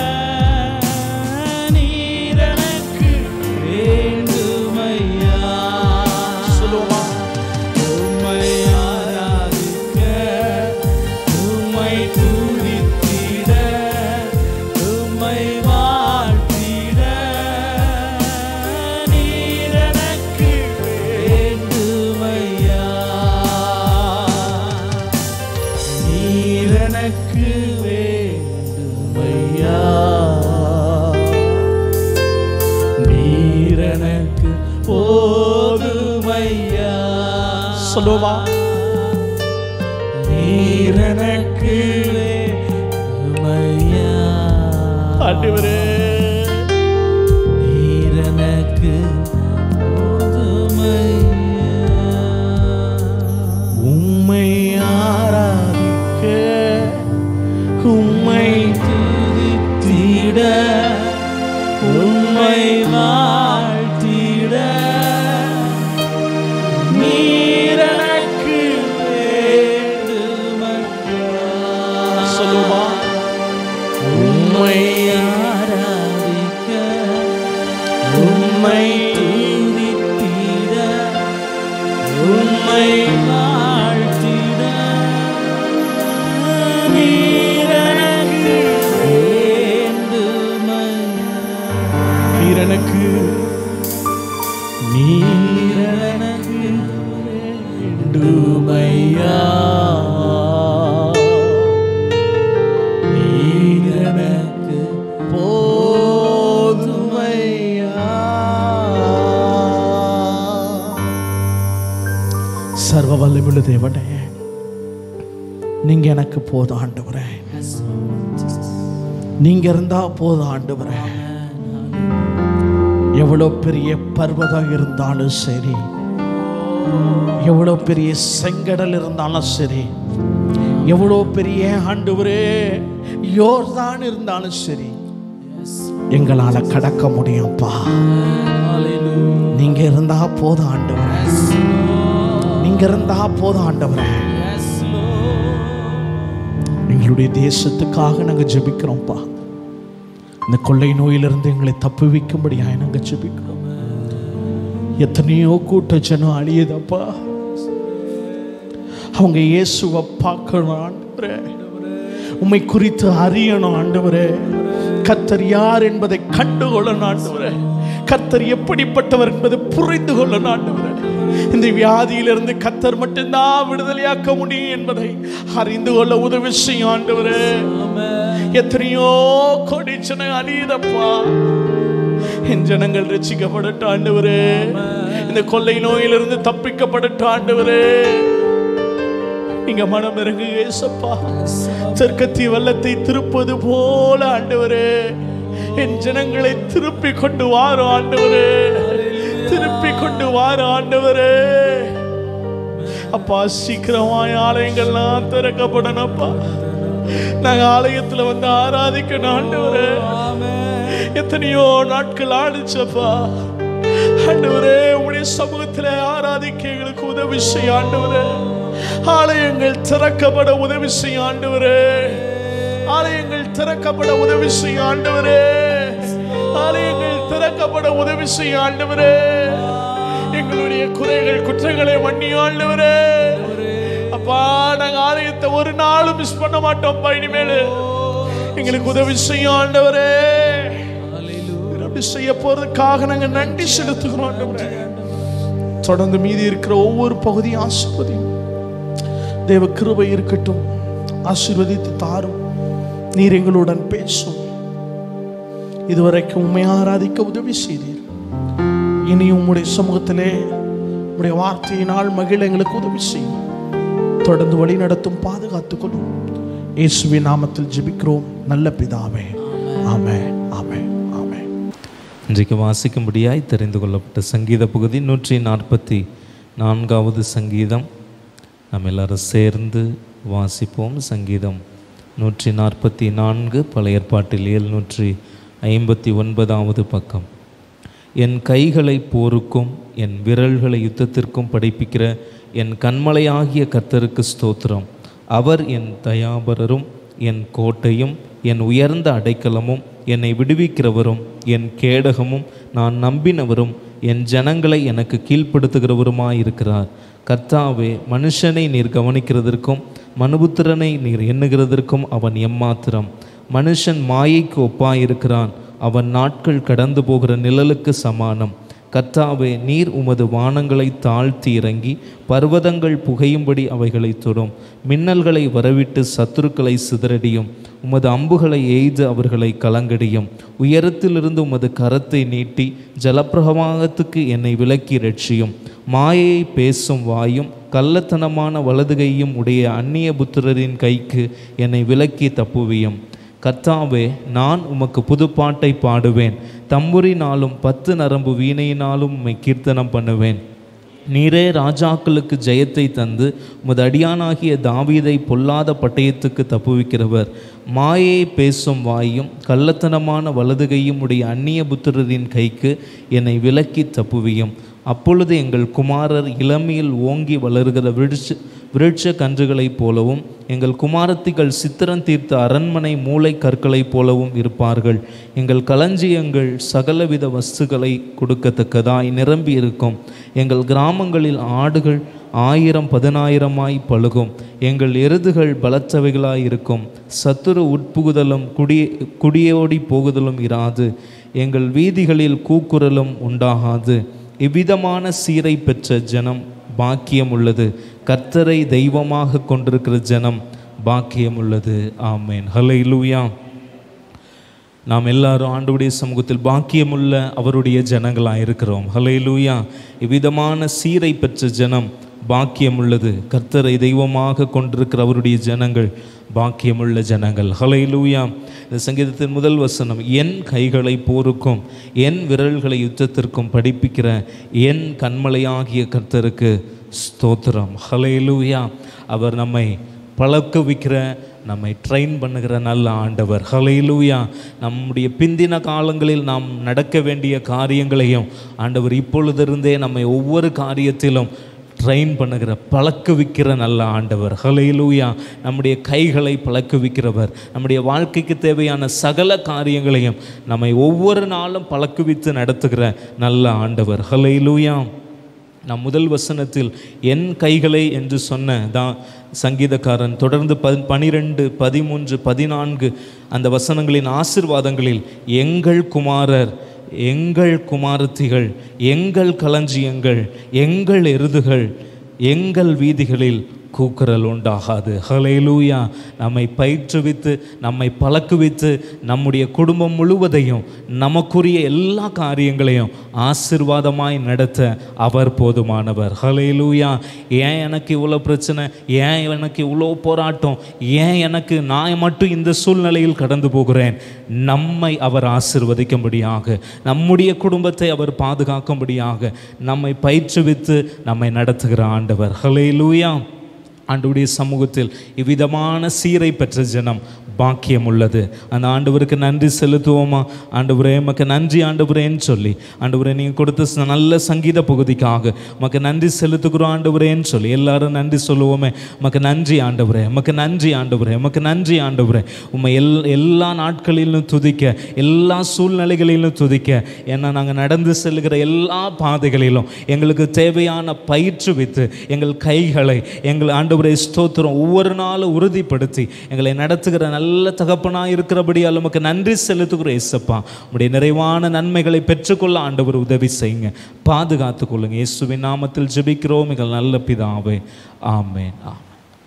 நீர் எனக்கு வேண்டுமையா சொல்லுவோமா உம்மை ஆராதிக்க உம்மை துதித்திட உம்மை வாழ்த்திட நீர் எனக்கு வேண்டுமையா நீர் எனக்கு வேண்டுமையா நீர் எனக்கு போதுமையா சொல்லுவோமா நீர் எனக்கு வேண்டுமையா ஆண்டவரே நீர் எனக்கு போதுமையா உம்மை ஆராதிக்க உம்மை துதித்திட உம்மை வாழ்த்திட நீர் எனக்கு வேண்டுமையா சொல்லுவோமா உம்மை ஆராதிக்க உம்மை துதித்திட உம்மை வாழ்த்திட நீர் எனக்கு வேண்டுமையா நீர் எனக்கு நீர் எனக்கு வேண்டுமையா நீர் எனக்கு போதுமையா சர்வ வல்லமுள்ள தேவனே நீங்க எனக்கு போதும் ஆண்டவரே நீங்க இருந்தா போதும் ஆண்டவரே எவ்வளோ பெரிய பர்வதம் இருந்தாலும் சரி எவ்வளோ பெரிய செங்கடல் இருந்தாலும் சரி எவ்வளோ பெரிய ஆண்டவரே யோர்தான் இருந்தாலும் சரி எங்களால கடக்க முடியும்ப்பா நீங்க இருந்தா போதும் ஆண்டவரே நீங்க இருந்தா போதும் ஆண்டவரே எங்களுடைய தேசத்துக்காக நாங்க ஜெபிக்கிறோம்ப்பா இந்த கொள்ளை நோயிலிருந்து எங்களை தப்புவிக்கும்படியாக நாங்க ஜெபிக்கிறோம் எத்தனையோ கூட்ட ஜனம் அழியுதப்பா அவங்க இயேசுவை பார்க்கணும் ஆண்டவரே உம்மை குறித்து அறியணும் ஆண்டவரே கர்த்தர் யார் என்பதை கண்டுகொள்ளணும் ஆண்டவரே கர்த்தர் எப்படிப்பட்டவர் என்பதை புரிந்து கொள்ளணும் ஆண்டவரே இந்த வியாதியிலிருந்து கர்த்தர் மட்டும்தான் விடுதலையாக்க முடியும் என்பதை அறிந்து கொள்ள உதவி செய்யும் ஆண்டவரே எத்தனையோ கோடி ஜனம் அழியுதப்பா என் ஜனங்கள் ரசிக்கப்படட்டும் ஆண்டவரே இந்த கொள்ளை நோயிலிருந்து தப்பிக்கப்படட்டும் ஆண்டவரே நீங்க மனம் இறங்கு ஏசப்பா தெற்கத்தி வல்லத்தை திருப்பது போல ஆண்டவரே என் ஜனங்களை திருப்பி கொண்டு வாரும் ஆண்டவரே திருப்பி கொண்டு வாரும் ஆண்டவரே அப்பா சீக்கிரமாய் ஆலயங்கள்லாம் திறக்கப்படணும்ப்பா நாங்க ஆலயத்துல வந்து ஆராதிக்கணும் ஆண்டவரே எத்தனையோ நாட்கள் ஆடிச்சப்பா ஆண்டவரே உடைய சமூகத்துல ஆராதிக்க எங்களுக்கு உதவி செய்ய ஆண்டவரே ஆலயங்கள் திறக்கப்பட உதவி செய்ய ஆண்டவரே ஆலயங்கள் திறக்கப்பட உதவி செய்ய ஆண்டவரே ஆலயங்கள் திறக்கப்பட உதவி செய்ய ஆண்டவரே எங்களுடைய குறைகள் குற்றங்களை மன்னி ஆண்டவரே அப்பா நாங்க ஆலயத்தை ஒரு நாளும் மிஸ் பண்ண மாட்டோம்ப்பா இனிமேல் எங்களுக்கு உதவி செய்ய ஆண்டவரே அப்படி செய்ய போறதுக்காக நாங்க நன்றி செலுத்துகிறோம் ஆண்டவரே தொடர்ந்து மீதி இருக்கிற ஒவ்வொரு பகுதியும் ஆசீர்வதியும் தேவ கிருபை இருக்கட்டும் ஆசீர்வதித்து தாரும் நீர் எங்களுடன் பேசும் இதுவரைக்கும் உண்மை ஆராதிக்க உதவி செய்தீர் இனி உம்முடைய சமூகத்திலே உடைய வார்த்தையினால் மகிழ எங்களுக்கு உதவி செய்யும் தொடர்ந்து வழி நடத்தும் பாதுகாத்துக் கொள்ளும் இயேசுவின் நாமத்தில் ஜெபிக்கிறோம் நல்ல பிதாவே ஆமென் ஆமென் ஆமென் இன்றைக்கு வாசிக்கும்படியாய் தெரிந்து கொள்ளப்பட்ட சங்கீத பகுதி நூற்றி நாற்பத்தி நான்காவது சங்கீதம் நாம் எல்லாரும் சேர்ந்து வாசிப்போம் சங்கீதம் நூற்றி நாற்பத்தி நான்கு பழைய ஏற்பாட்டில் எழுநூற்றி ஐம்பத்தி ஒன்பதாவது பக்கம் என் கைகளை போருக்கும் என் விரல்களை யுத்தத்திற்கும் படிப்பிக்கிற என் கண்மலையாகிய கர்த்தருக்கு ஸ்தோத்திரம் அவர் என் தயாபரரும் என் கோட்டையும் என் உயர்ந்த அடைக்கலமும் என்னை விடுவிக்கிறவரும் என் கேடகமும் நான் நம்பினவரும் என் ஜனங்களை எனக்கு கீழ்ப்படுத்துகிறவருமாயிருக்கிறார் கர்த்தாவே மனுஷனை நீர் கவனிக்கிறதற்கும் மனுபுத்திரனை நீர் எண்ணுகிறதற்கும் அவன் எம்மாத்திரம் மனுஷன் மாயைக்கு ஒப்பாயிருக்கிறான் அவன் நாட்கள் கடந்து போகிற நிழலுக்கு சமானம் கர்த்தாவே நீர் உமது வானங்களை தாழ்த்தி இறங்கி பர்வதங்கள் புகையும்படி அவைகளை தொடும் மின்னல்களை வரவிட்டு சத்துருக்களை சிதறடியும் உமது அம்புகளை எய்து அவர்களை கலங்கடியும் உயரத்திலிருந்து உமது கரத்தை நீட்டி ஜலப்பிரவாகத்துக்கு என்னை விலக்கி ரட்சியும் மாயையை பேசும் வாயும் கள்ளத்தனமான வலதுகையும் உடைய அந்நிய புத்திரரின் கைக்கு என்னை விலக்கி தப்புவியும் கர்த்தாவே நான் உமக்கு புதுப்பாட்டை பாடுவேன் தம்புரினாலும் பத்து நரம்பு வீணையினாலும் உம்மை கீர்த்தனம் பண்ணுவேன் நீரே ராஜாக்களுக்கு ஜெயத்தை தந்து உமது அடியானாகிய தாவீதை பொல்லாத பட்டயத்துக்கு தப்புவிக்கிறவர் மாயையை பேசும் வாயும் கள்ளத்தனமான வலதுகையும் உடைய அந்நிய புத்திரரின் கைக்கு என்னை விலக்கி தப்புவியும் அப்பொழுது எங்கள் குமாரர் இளமையில் ஓங்கி வளருகிற விருட்ச விருட்ச கன்றுகளைப் போலவும் எங்கள் குமாரத்திகள் சித்திரம் தீர்த்த அரண்மனை மூளை கற்களைப் போலவும் இருப்பார்கள் எங்கள் களஞ்சியங்கள் சகலவித வஸ்துக்களை கொடுக்கத்தக்கதாய் நிரம்பி இருக்கும் எங்கள் கிராமங்களில் ஆடுகள் ஆயிரம் பதினாயிரமாய் பழுகும் எங்கள் எருதுகள் பலத்தவைகளாய் இருக்கும் சத்துரு உட்புகுதலும் குடி குடியோடி போகுதலும் இராது எங்கள் வீதிகளில் கூக்குரலும் உண்டாகாது இவ்விதமான சீரை பெற்ற ஜனம் பாக்கியம் உள்ளது கர்த்தரை தெய்வமாக கொண்டிருக்கிற ஜனம் பாக்கியம் உள்ளது ஆமேன் ஹலை நாம் எல்லாரும் ஆண்டுடைய சமூகத்தில் பாக்கியமுள்ள அவருடைய ஜனங்களாக இருக்கிறோம் ஹலை லூயா இவ்விதமான சீரை பெற்ற ஜனம் பாக்கியம் உள்ளது கர்த்தரை தெய்வமாக கொண்டிருக்கிற அவருடைய ஜனங்கள் பாக்கியமுள்ள ஜனங்கள் ஹலை லூயா இந்த சங்கீதத்தின் முதல் வசனம் என் கைகளை போருக்கும் என் விரல்களை யுத்தத்திற்கும் படிப்பிக்கிற என் கண்மலையாகிய கர்த்தருக்கு ஸ்தோத்திரம் ஹலை லூயா அவர் நம்மை பழக்குவிக்கிற நம்மை ட்ரெயின் பண்ணுகிற நல்ல ஆண்டவர் ஹலையிலூயா நம்முடைய பிந்தின காலங்களில் நாம் நடக்க வேண்டிய காரியங்களையும் ஆண்டவர் இப்பொழுதிருந்தே நம்மை ஒவ்வொரு காரியத்திலும் ட்ரெயின் பண்ணுகிற பழக்குவிக்கிற நல்ல ஆண்டவர் ஹலையிலூயா நம்முடைய கைகளை பழக்குவிக்கிறவர் நம்முடைய வாழ்க்கைக்கு தேவையான சகல காரியங்களையும் நம்மை ஒவ்வொரு நாளும் பழக்குவித்து நடத்துகிற நல்ல ஆண்டவர் ஹலையிலூயா நம் முதல் வசனத்தில் என் கைகளை என்று சொன்ன தான் சங்கீதக்காரன் தொடர்ந்து ப பனிரெண்டு பதிமூன்று பதினான்கு அந்த வசனங்களின் ஆசிர்வாதங்களில் எங்கள் குமாரர் எங்கள் குமாரத்திகள் எங்கள் களஞ்சியங்கள் எங்கள் எருதுகள் எங்கள் வீதிகளில் கூக்குரல் உண்டாகாது ஹலேலூயா நம்மை பயிற்றுவித்து நம்மை பழக்குவித்து நம்முடைய குடும்பம் முழுவதையும் நமக்குரிய எல்லா காரியங்களையும் ஆசிர்வாதமாய் நடத்த அவர் போதுமானவர் ஹலேலூயா ஏன் எனக்கு இவ்வளோ பிரச்சனை ஏன் எனக்கு இவ்வளோ போராட்டம் ஏன் எனக்கு நான் மட்டும் இந்த சூழ்நிலையில் கடந்து போகிறேன் நம்மை அவர் ஆசிர்வதிக்கும்படியாக நம்முடைய குடும்பத்தை அவர் பாதுகாக்கும்படியாக நம்மை பயிற்றுவித்து நம்மை நடத்துகிற ஆண்டவர் ஹலேலூயா ஆண்டவருடைய சமூகத்தில் இவ்விதமான சீரை பெற்ற ஜனம் பாக்கியம் உள்ளது அந்த ஆண்டவருக்கு நன்றி செலுத்துவோமா ஆண்டவரே மக்கு நன்றி ஆண்டவரேன்னு சொல்லி ஆண்டவரே நீங்கள் கொடுத்த ச- நல்ல சங்கீத பகுதிக்காக மக்கு நன்றி செலுத்துகிறோம் ஆண்டவரேன்னு சொல்லி எல்லாரும் நன்றி சொல்லுவோமே மக்கு நன்றி ஆண்டவரே மக்கு நன்றி ஆண்டவரே மக்கு நன்றி ஆண்டவரே உண்மை எல் எல்லா நாட்களிலும் துதிக்க எல்லா சூழ்நிலைகளிலும் துதிக்க ஏன்னா நாங்கள் நடந்து செல்கிற எல்லா பாதைகளிலும் எங்களுக்கு தேவையான பயிற்றுவித்து எங்கள் கைகளை எங்கள் ஆண்டவரை ஸ்தோத்திரம் ஒவ்வொரு நாளும் உறுதிப்படுத்தி எங்களை நடத்துகிற நல்ல தகப்பனாக இருக்கிறபடியால் உமக்கு நன்றி செலுத்துகிறோம் ஏசப்பா உடைய நிறைவான நன்மைகளை பெற்றுக்கொள்ள ஆண்டவர் உதவி செய்யுங்க பாதுகாத்துக் கொள்ளுங்க இயேசுவின் நாமத்தில் ஜெபிக்கிறோம் எங்கள் நல்ல பிதாவே ஆமென் ஆமென்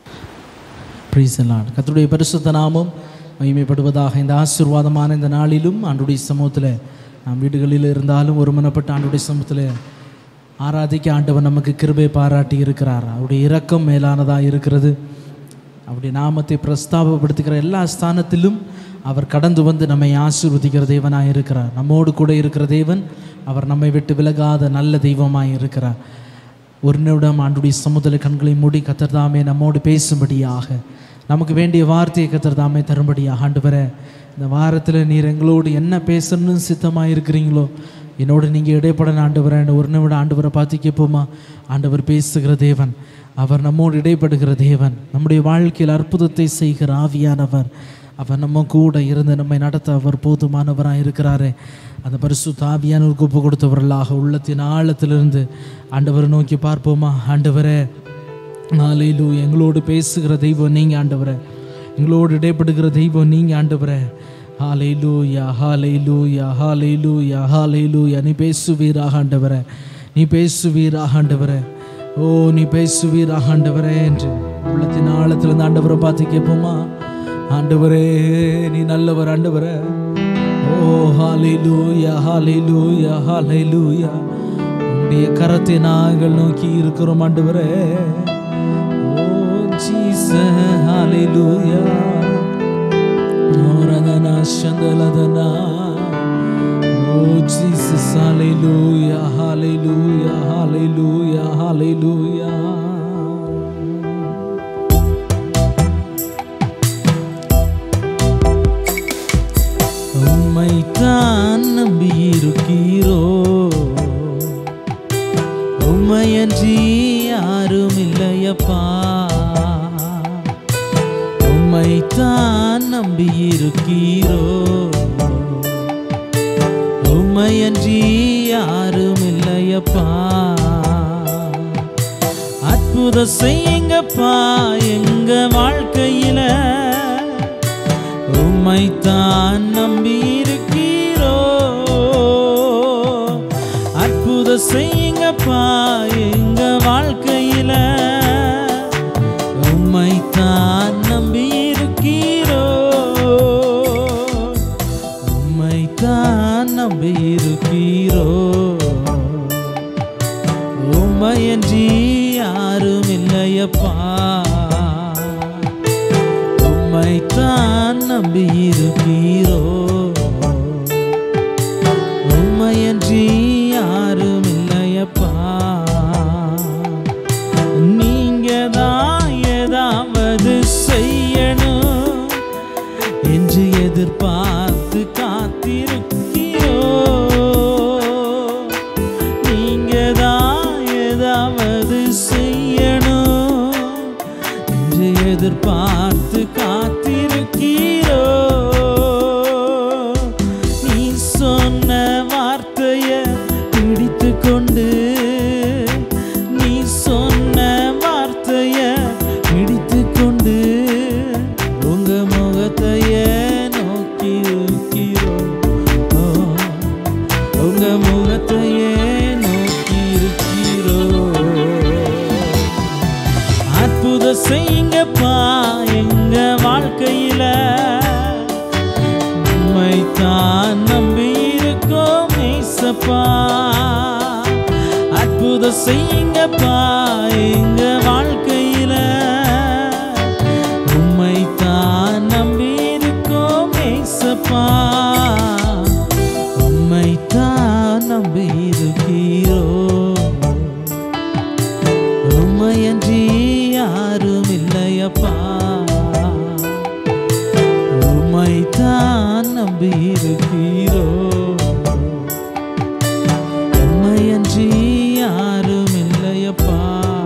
பிரைஸ் லார்ட் கர்த்தருடைய பரிசுத்த நாமம் மகிமைப்படுவதாக இந்த ஆசீர்வாதமான இந்த நாளிலும் ஆண்டுடைய சமூகத்தில் நாம் வீடுகளில் இருந்தாலும் ஒருமனப்பட்ட ஆண்டுடைய சமூகத்தில் ஆராதிக்க ஆண்டவர் நமக்கு கிருபை பாராட்டி இருக்கிறார் அவருடைய இரக்கம் மேலானதாக இருக்கிறது அவருடைய நாமத்தை பிரஸ்தாபப்படுத்துகிற எல்லா ஸ்தானத்திலும் அவர் கடந்து வந்து நம்மை ஆசீர்வதிக்கிற தேவனாக இருக்கிறார் நம்மோடு கூட இருக்கிற தேவன் அவர் நம்மை விட்டு விலகாத நல்ல தெய்வமாய் இருக்கிறார் ஒரு நிமிடம் ஆண்டுடைய சமுதல கண்களை மூடி கத்தர் தாமே நம்மோடு பேசும்படியாக நமக்கு வேண்டிய வார்த்தையை கத்தர் தாமே தரும்படியாக ஆண்டு இந்த வாரத்தில் நீர் எங்களோடு என்ன பேசணும்னு சித்தமாக இருக்கிறீங்களோ என்னோடு நீங்கள் இடைப்பட ஆண்டவரை ஒரு நிமிடம் ஆண்டவரை பார்த்து கேட்போமா ஆண்டவர் பேசுகிற தேவன் அவர் நம்மோடு இடைப்படுகிற தேவன் நம்முடைய வாழ்க்கையில் அற்புதத்தை செய்கிற ஆவியானவர் அவர் நம்ம கூட இருந்து நம்மை நடத்த அவர் போதுமானவராக இருக்கிறாரே அந்த பரிசு தாவியானவருக்கு ஒப்பு கொடுத்தவர்களாக உள்ளத்தின் ஆழத்திலிருந்து ஆண்டவரை நோக்கி பார்ப்போமா ஆண்டவரே நாளையிலு எங்களோடு பேசுகிற தெய்வம் நீங்கள் ஆண்டவரே எங்களோடு இடைப்படுகிற தெய்வம் நீங்கள் ஆண்டவரே ஹாலைலூயா ஹாலைலூயா ஹாலைலூயா ஹாலைலூயா நீ பேசுவீராக ஆண்டவரே நீ பேசுவீராக ஆண்டவரே ஓ நீ பேசுவீராக ஆண்டவரே என்று உள்ளத்தின் ஆழத்திலிருந்து ஆண்டவரை பார்த்து கேட்போமா ஆண்டவரே நீ நல்லவர் ஆண்டவரே ஓ ஹாலைலூயா ஹாலைலூயா ஹாலைலூயா உம்முடைய கரத்தை நாங்கள் நோக்கி இருக்கிறோம் ஆண்டவரே ஓ ஜீசஸ் ஹalleluya ஓரதனா சந்தலதனா ஓ ஜீசஸ் ஹalleluya ஹalleluya ஹalleluya ஹalleluya உம்மை தான் நம்பி இருக்கீரோ உம்மையன்றி யாரும் இல்லையப்பா உம்மை தான் நம்பி இருக்கீரோ உம்மையன்றி யாரும் இல்லையப்பா அற்புதம் செய்யுங்கப்பா எங்க வாழ்க்கையில உம்மைத்தான் நம்பி இருக்கீரோ அற்புதம் செய்யுங்கப்பா எங்க வாழ்க்கையில உம்மைத்தான் நம்பி இருக்கீரோ உம்மைத்தான் நம்பி இருக்கீரோ உம்மையன்றி யாரும் இல்லையப்பா உம்மைத்தான் நம்பி இருக்கீரோ உம்மையன்றி யாரும் இல்லையப்பா நீங்க தான் ஏதாவது செய்யணும் என்று எதிர்பார்த்து காத்திருக்கிறோ நீங்க தான் ஏதாவது செய்யணும் என்று எதிர்பார்த்து காத்திருக்கிறோ நீ சொன்ன வார்த்தைய பிடித்து கொண்டு நீ சொன்ன வார்த்தைய பிடித்து கொண்டு உங்க முகத்தைய நோக்கி இருக்கிறோம் ஓ, உங்க முகத்தையே நோக்கி இருக்கிறோம் அற்புதம் செய்யுங்கப்பா எங்க வாழ்க்கையில உம்மைத்தான் நம்பி இருக்கோம் ஏசப்பா அற்புதம் செய்யுங்கப்பா எங்க வாழ்க்கையில உம்மைத்தான் நம்பி இருக்கோம் ஏசப்பா உம்மைத்தான் நம்பி இருக்கிறோம் உம்மையன்றி யாரும் இல்லையப்பா உம்மைத்தான் நம்பி இருக்கிறோ உம்மையன்றி யாரும் இல்லையப்பா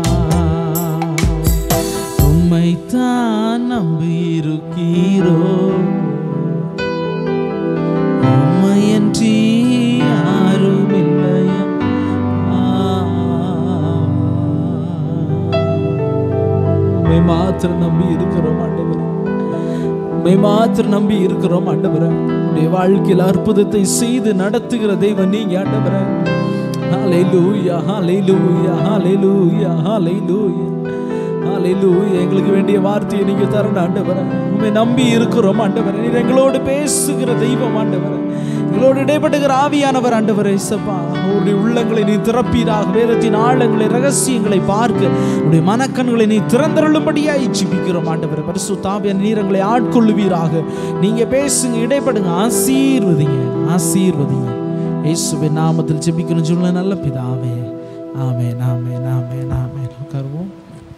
உம்மைத்தான் நம்பி இருக்கிறோ உம்மையன்றி யாரும் இல்லையப்பா உம்மை மாத்திரம் நம்பி இருக்கிறோம் ஆண்டவர் உம்மை மாத்திரம் நம்பி இருக்கிறோம் ஆண்டவரே உடைய வாழ்க்கையில் அற்புதத்தை செய்து நடத்துகிற தெய்வம் நீங்க ஆண்டவரே ஹalleluya ஹalleluya ஹalleluya ஹalleluya ஹalleluya எங்களுக்கு வேண்டிய வார்த்தையை நீங்க தரணும் ஆண்டவரே உம்மை நம்பி இருக்கிறோம் ஆண்டவரே நீர் எங்களோடு பேசுகிற தெய்வம் ஆண்டவரே எங்களோடு இடைப்படுகிற ஆவியானவர் ஆண்டவர் இசப்பா அவருடைய உள்ளங்களை நீ திறப்பீராக வேதத்தின் ஆழங்களை ரகசியங்களை பார்க்க உடைய மனக்கண்களை நீ திறந்தருளும்படியாய் ஜிபிக்கிறோம் ஆண்டவர் பரிசு தாவியான நீரங்களை ஆட்கொள்ளுவீராக நீங்க பேசுங்க இடைப்படுங்க ஆசீர்வதிங்க ஆசீர்வதிங்க இயேசுவின் நாமத்தில் ஜெபிக்கணும் சொல்ல நல்ல பிதாவே ஆமென் ஆமென் ஆமென் ஆமென் உட்காருவோம்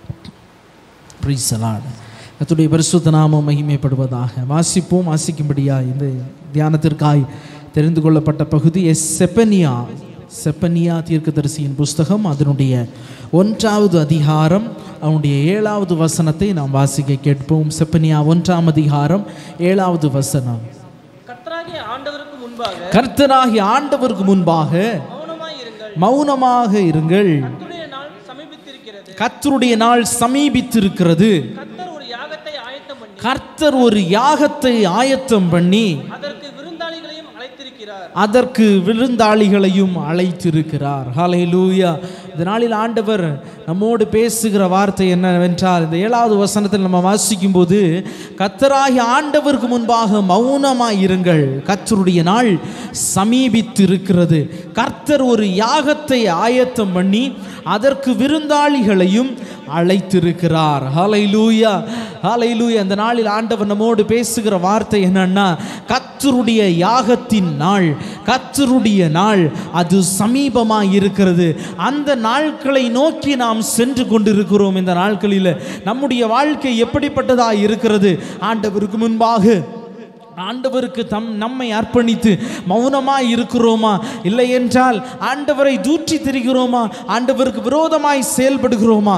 பிரிசலாடு கத்துடைய பரிசுத்த நாமம் மகிமைப்படுவதாக வாசிப்போம் வாசிக்கும்படியா இந்த தியானத்திற்காய் தெரிந்து கொள்ளப்பட்ட பகுதி எஸ் செப்பனியா செப்பனியா தீர்க்கதரிசியின் புஸ்தகம் அதனுடைய ஒன்றாவது அதிகாரம் அவனுடைய ஏழாவது வசனத்தை நாம் வாசிக்க கேட்போம் செப்பனியா ஒன்றாம் அதிகாரம் ஏழாவது வசனம் கர்த்தராகிய ஆண்டவருக்கு முன்பாக கர்த்தராகி ஆண்டவருக்கு முன்பாக மௌனமாயிருங்கள் மௌனமாக இருங்கள் கர்த்தருடைய நாள் சமீபித்திருக்கிறது கர்த்தருடைய நாள் சமீபித்திருக்கிறது கர்த்தர் ஒரு யாகத்தை ஆயத்தம் பண்ணி கர்த்தர் ஒரு யாகத்தை ஆயத்தம் பண்ணி அதற்கு விருந்தாளிகளையும் அழைத்திருக்கிறார் அதற்கு விருந்தாளிகளையும் அழைத்திருக்கிறார் ஹalleluya இந்த நாளில் ஆண்டவர் நம்மோடு பேசுகிற வார்த்தை என்னவென்றால் இந்த ஏழாவது வசனத்தில் நம்ம வாசிக்கும் போது கத்தராகி ஆண்டவருக்கு முன்பாக மௌனமாய் இருங்கள் கர்த்தருடைய நாள் சமீபித்திருக்கிறது கர்த்தர் ஒரு யாகத்தை ஆயத்தம் பண்ணி அதற்கு விருந்தாளிகளையும் அழைத்திருக்கிறார் ஹalleluya ஹalleluya அந்த நாளில் ஆண்டவர் நம்மோடு பேசுகிற வார்த்தை என்னன்னா கர்த்தருடைய யாகத்தின் நாள் கர்த்தருடைய நாள் அது சமீபமாக இருக்கிறது அந்த நாட்களை நோக்கி நாம் சென்று கொண்டிருக்கிறோம் இந்த நாட்களில் நம்முடைய வாழ்க்கை எப்படிப்பட்டதாக இருக்கிறது ஆண்டவருக்கு முன்பாக ஆண்டவருக்கு தம் நம்மை அர்ப்பணித்து மௌனமாய் இருக்கிறோமா இல்லை என்றால் ஆண்டவரை தூற்றி திரிகிறோமா ஆண்டவருக்கு விரோதமாய் செயல்படுகிறோமா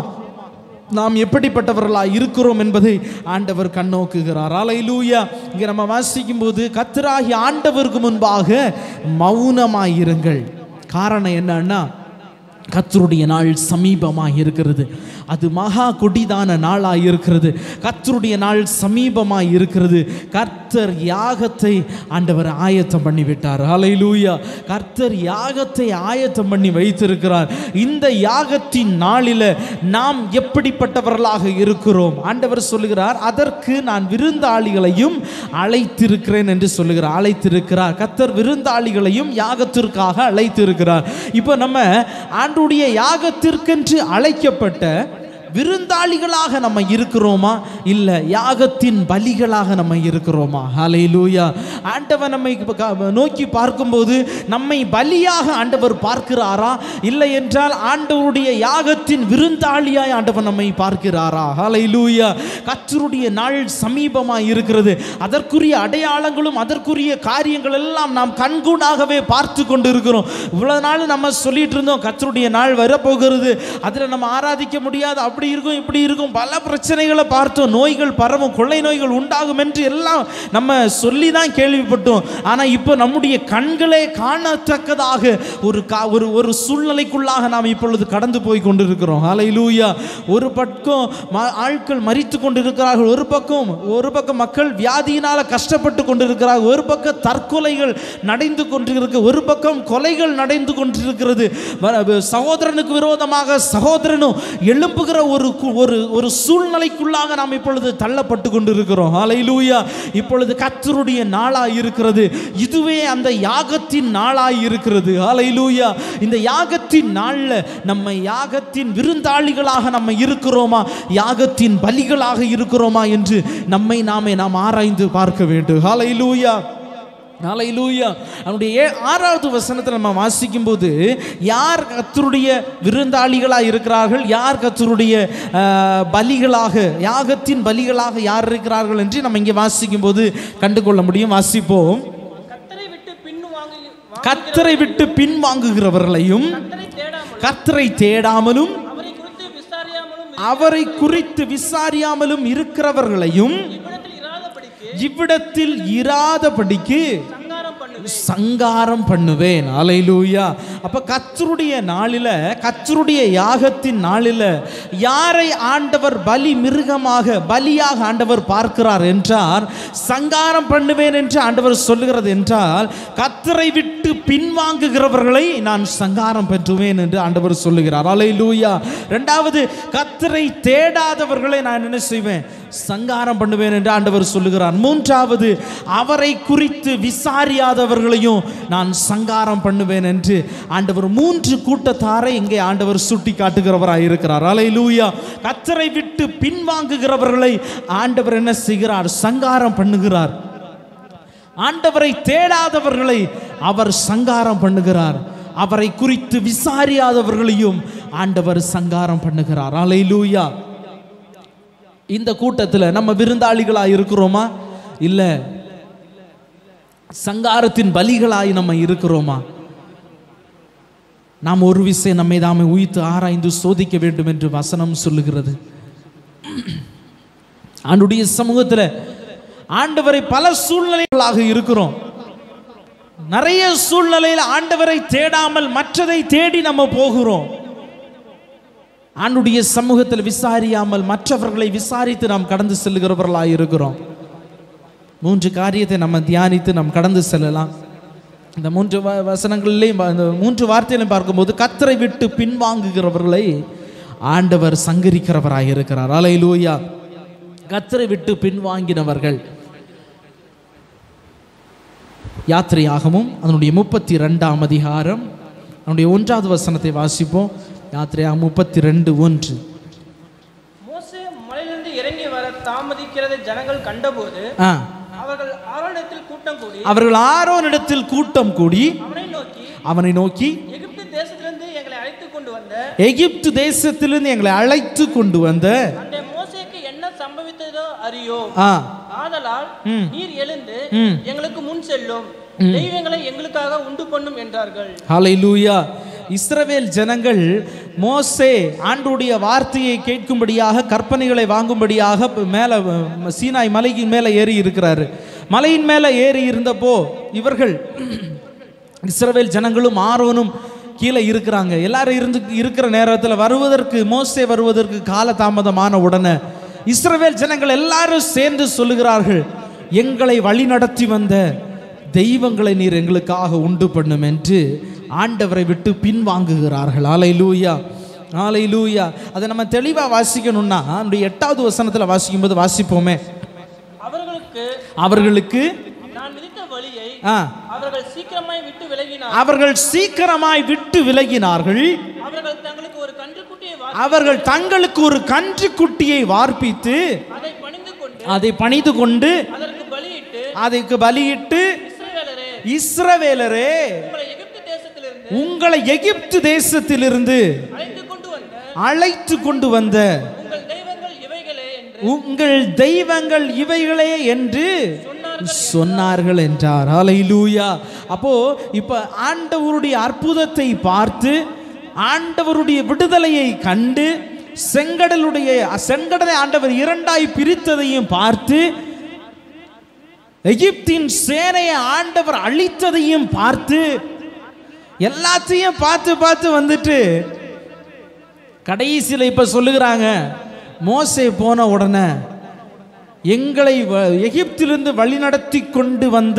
நாம் எப்படிப்பட்டவர்களாக இருக்கிறோம் என்பதை ஆண்டவர் கண்ணோக்குகிறார் அலையிலூயா இங்கே நம்ம வாசிக்கும் போது கத்தராகி ஆண்டவருக்கு முன்பாக மௌனமாயிருங்கள் காரணம் என்னன்னா கத்தருடைய நாள் சமீபமாக இருக்கிறது அது மகா கொடிதான நாளாக இருக்கிறது கத்தருடைய நாள் சமீபமாக இருக்கிறது கர்த்தர் யாகத்தை ஆண்டவர் ஆயத்தம் பண்ணி விட்டார் ஹalleluya கர்த்தர் யாகத்தை ஆயத்தம் பண்ணி வைத்திருக்கிறார் இந்த யாகத்தின் நாளில் நாம் எப்படிப்பட்டவர்களாக இருக்கிறோம் ஆண்டவர் சொல்லுகிறார் அதற்கு நான் விருந்தாளிகளையும் அழைத்திருக்கிறேன் என்று சொல்லுகிறார் அழைத்திருக்கிறார் கர்த்தர் விருந்தாளிகளையும் யாகத்திற்காக அழைத்திருக்கிறார் இப்போ நம்ம ஆண்டுடைய யாகத்திற்கென்று அழைக்கப்பட்ட விருந்தாளிகளாக நம்ம இருக்கிறோமா இல்லை யாகத்தின் பலிகளாக நம்ம இருக்கிறோமா ஹalleluya ஆண்டவர் நம்மை இப்ப க- நோக்கி பார்க்கும்போது நம்மை பலியாக ஆண்டவர் பார்க்கிறாரா இல்லை என்றால் ஆண்டவருடைய யாகத்தின் விருந்தாளியாய் ஆண்டவர் நம்மை பார்க்கிறாரா ஹalleluya கர்த்தருடைய நாள் சமீபமாக இருக்கிறது அதற்குரிய அடையாளங்களும் அதற்குரிய காரியங்கள் எல்லாம் நாம் கண்கூடாகவே பார்த்து கொண்டு இருக்கிறோம் இவ்வளவு நாள் நம்ம சொல்லிட்டு இருந்தோம் கர்த்தருடைய நாள் வரப்போகிறது அதில் நம்ம ஆராதிக்க முடியாது அப்படி இருக்கும் இப்படி இருக்கும் பல பிரச்சனைகளை பார்த்தோம் நோய்கள் பரவும் கொள்ளை நோய்கள் உண்டாகும் என்று எல்லாம் நம்ம சொல்லி தான் கேள்விப்பட்டோம் ஆனால் இப்போ நம்முடைய கண்களே காணத்தக்கதாக ஒரு கா ஒரு ஒரு சூழ்நிலைக்குள்ளாக நாம் இப்பொழுது கடந்து போய் கொண்டிருக்கிறோம் ஹalleluya ஒரு பக்கம் ம- ஆட்கள் மரித்து கொண்டிருக்கிறார்கள் ஒரு பக்கம் ஒரு பக்கம் மக்கள் வியாதியினால கஷ்டப்பட்டு கொண்டிருக்கிறார்கள் ஒரு பக்கம் தற்கொலைகள் நடந்து கொண்டிருக்கு ஒரு பக்கம் கொலைகள் நடந்து கொண்டிருக்கிறது வ- சகோதரனுக்கு விரோதமாக சகோதரனும் எழும்புகிற ஒரு கு- ஒரு ஒரு சூழ்நிலைக்குள்ளாக நாம் இப்பொழுது தள்ளப்பட்டு கொண்டிருக்கிறோம் ஹalleluya இப்பொழுது கர்த்தருடைய நாளாய் இருக்கிறது இதுவே அந்த யாகத்தின் நாளாய் இருக்கிறது ஹalleluya இந்த யாகத்தின் நாள்ல நம்ம யாகத்தின் விருந்தாளிகளாக நம்ம இருக்கிறோமா யாகத்தின் பலிகளாக இருக்கிறோமா என்று நம்மை நாமே நாம் ஆராய்ந்து பார்க்க வேண்டும் ஹalleluya ஹalleluya அவனுடைய ஏ- ஆறாவது வசனத்தில் நம்ம வாசிக்கும் போது யார் கத்தருடைய விருந்தாளிகளாக இருக்கிறார்கள் யார் கத்தருடைய ஆஹ், பலிகளாக யாகத்தின் பலிகளாக யார் இருக்கிறார்கள் என்று நம்ம இங்கே வாசிக்கும் போது கண்டுகொள்ள முடியும் வாசிப்போம் கர்த்தரை விட்டு பின் வாங்கி கத்தரை விட்டு பின்வாங்குகிறவர்களையும் கர்த்தரை தேடாமல் கத்தரை தேடாமலும் அவரை குறித்து விசாரியாமலும் அவரை குறித்து விசாரியாமலும் இருக்கிறவர்களையும் இவ்விடத்தில் இராதபடிக்கு இவ்விடத்தில் இராதபடிக்கு சங்காரம் பண்ணுவேன் சங்காரம் பண்ணுவேன் அலையிலூயா அப்ப கத்தருடைய நாளில கத்தருடைய யாகத்தின் நாளில யாரை ஆண்டவர் பலி மிருகமாக பலியாக ஆண்டவர் பார்க்கிறார் என்றால் சங்காரம் பண்ணுவேன் என்று ஆண்டவர் சொல்லுகிறது என்றால் கத்தரை விட்டு பின்வாங்குகிறவர்களை நான் சங்காரம் பெற்றுவேன் என்று ஆண்டவர் சொல்லுகிறார் அலையிலூயா ரெண்டாவது கத்தரை தேடாதவர்களை நான் என்ன செய்வேன் சங்காரம் பண்ணுவேன் என்று ஆண்டவர் சொல்லுகிறார் மூன்றாவது அவரை குறித்து விசாரியாதவர்களையும் நான் சங்காரம் பண்ணுவேன் என்று ஆண்டவர் மூன்று கூட்டத்தாரை இங்கே ஆண்டவர் சுட்டி காட்டுகிறவராய் இருக்கிறார் அலையிலூயா கத்தரை விட்டு பின்வாங்குகிறவர்களை ஆண்டவர் என்ன செய்கிறார் சங்காரம் பண்ணுகிறார் ஆண்டவரை தேடாதவர்களை அவர் சங்காரம் பண்ணுகிறார் அவரை குறித்து விசாரியாதவர்களையும் ஆண்டவர் சங்காரம் பண்ணுகிறார் அலையிலூயா இந்த கூட்டத்தில் நம்ம விருந்தாளிகளாக இருக்கிறோமா இல்லை சங்காரத்தின் பலிகளாய் நம்ம இருக்கிறோமா நாம் ஒரு விஷயம் நம்மை தாமே உயித்து ஆராய்ந்து சோதிக்க வேண்டும் என்று வசனம் சொல்லுகிறது ஆண்டுடைய சமூகத்தில் ஆண்டவரை பல சூழ்நிலைகளாக இருக்கிறோம் நிறைய சூழ்நிலையில் ஆண்டவரை தேடாமல் மற்றதை தேடி நம்ம போகிறோம் ஆண்டுடைய சமூகத்தில் விசாரியாமல் மற்றவர்களை விசாரித்து நாம் கடந்து செல்லுகிறவர்களாக இருக்கிறோம் மூன்று காரியத்தை நம்ம தியானித்து நாம் கடந்து செல்லலாம் இந்த மூன்று வ வசனங்களிலேயும் பா- இந்த மூன்று வார்த்தையிலையும் பார்க்கும்போது கத்தரை விட்டு பின்வாங்குகிறவர்களை ஆண்டவர் சங்கரிக்கிறவராக இருக்கிறார் அலையிலூயா கத்தரை விட்டு பின்வாங்கினவர்கள் யாத்திரையாகவும் அதனுடைய முப்பத்தி ரெண்டாம் அதிகாரம் அதனுடைய ஒன்றாவது வசனத்தை வாசிப்போம் யாத்திரையாகம் முப்பத்தி ரெண்டு ஒன்று மோசே மலையிலிருந்து இறங்கி வர தாமதிக்கிறதை ஜனங்கள் கண்டபோது ஆ அவர்கள் ஆரோனத்தில் கூட்டம் கூடி அவர்கள் ஆரோனிடத்தில் கூட்டம் கூடி அவனை நோக்கி அவனை நோக்கி எகிப்து தேசத்திலிருந்து எங்களை அழைத்து கொண்டு வந்த எகிப்து தேசத்திலிருந்து எங்களை அழைத்து கொண்டு வந்த அந்த மோசேக்கு என்ன சம்பவித்ததோ அறியோம் ஆ ஆதலால் ம். நீர் எழுந்து ம். எங்களுக்கு முன் செல்லும் தெய்வங்களை எங்களுக்காக உண்டு பண்ணும் என்றார்கள் ஹalleluya இஸ்ரவேல் ஜனங்கள் மோசே ஆண்டுடைய வார்த்தையை கேட்கும்படியாக கற்பனைகளை வாங்கும்படியாக ப- மேலே அஹ், சீனாய் மலைக்கு மேலே ஏறி இருக்கிறாரு மலையின் மேலே ஏறி இருந்தப்போ இவர்கள் இஸ்ரவேல் ஜனங்களும் ஆரோனும் கீழே இருக்கிறாங்க எல்லாரும் இருந்து இருக்கிற நேரத்தில் வருவதற்கு மோசே வருவதற்கு காலதாமதமான உடனே இஸ்ரவேல் ஜனங்கள் எல்லாரும் சேர்ந்து சொல்லுகிறார்கள் எங்களை வழி நடத்தி வந்த தெய்வங்களை நீர் எங்களுக்காக உண்டு பண்ணும் என்று ஆண்டவரை விட்டு பின்வாங்குகிறார்கள் ஆலை லூயா ஆலை லூயா அதை நம்ம தெளிவாக வாசிக்கணும்னா நம்முடைய எட்டாவது வசனத்தில் வாசிக்கும்போது வாசிப்போமே அவர்களுக்கு அவர்களுக்கு நான் விதித்த வழியை ஆ அவர்கள் சீக்கிரமாய் விட்டு விலகினார் அவர்கள் சீக்கிரமாய் விட்டு விலகினார்கள் அவர்கள் தங்களுக்கு ஒரு கன்றுக்குட்டியை வா- அவர்கள் தங்களுக்கு ஒரு கன்றுக்குட்டியை வார்ப்பித்து அதை பணிந்து கொண்டு அதை பணிந்து கொண்டு அதற்கு பலியிட்டு அதற்கு பலியிட்டு இஸ்ரவேலரே இஸ்ரவேலரே உங்களை எகிப்து தேசத்திலிருந்து உங்களை எகிப்து தேசத்திலிருந்து அழைத்து கொண்டு வந்த அழைத்து கொண்டு வந்த உங்கள் தெய்வங்கள் இவைகளே என்று உங்கள் தெய்வங்கள் இவைகளே என்று சொன்னார்கள் என்றார் ஹalleluya அப்போ இப்ப ஆண்டவருடைய அற்புதத்தை பார்த்து ஆண்டவருடைய விடுதலையை கண்டு செங்கடலுடைய செங்கடலை ஆண்டவர் இரண்டாய் பிரித்ததையும் பார்த்து எகிப்தின் சேனையை ஆண்டவர் அழித்ததையும் பார்த்து எல்லாத்தையும் பார்த்து பார்த்து வந்துட்டு கடைசியில் இப்ப சொல்லுகிறாங்க மோசே போன உடனே எங்களை வ- எகிப்திலிருந்து வழிநடத்தி கொண்டு வந்த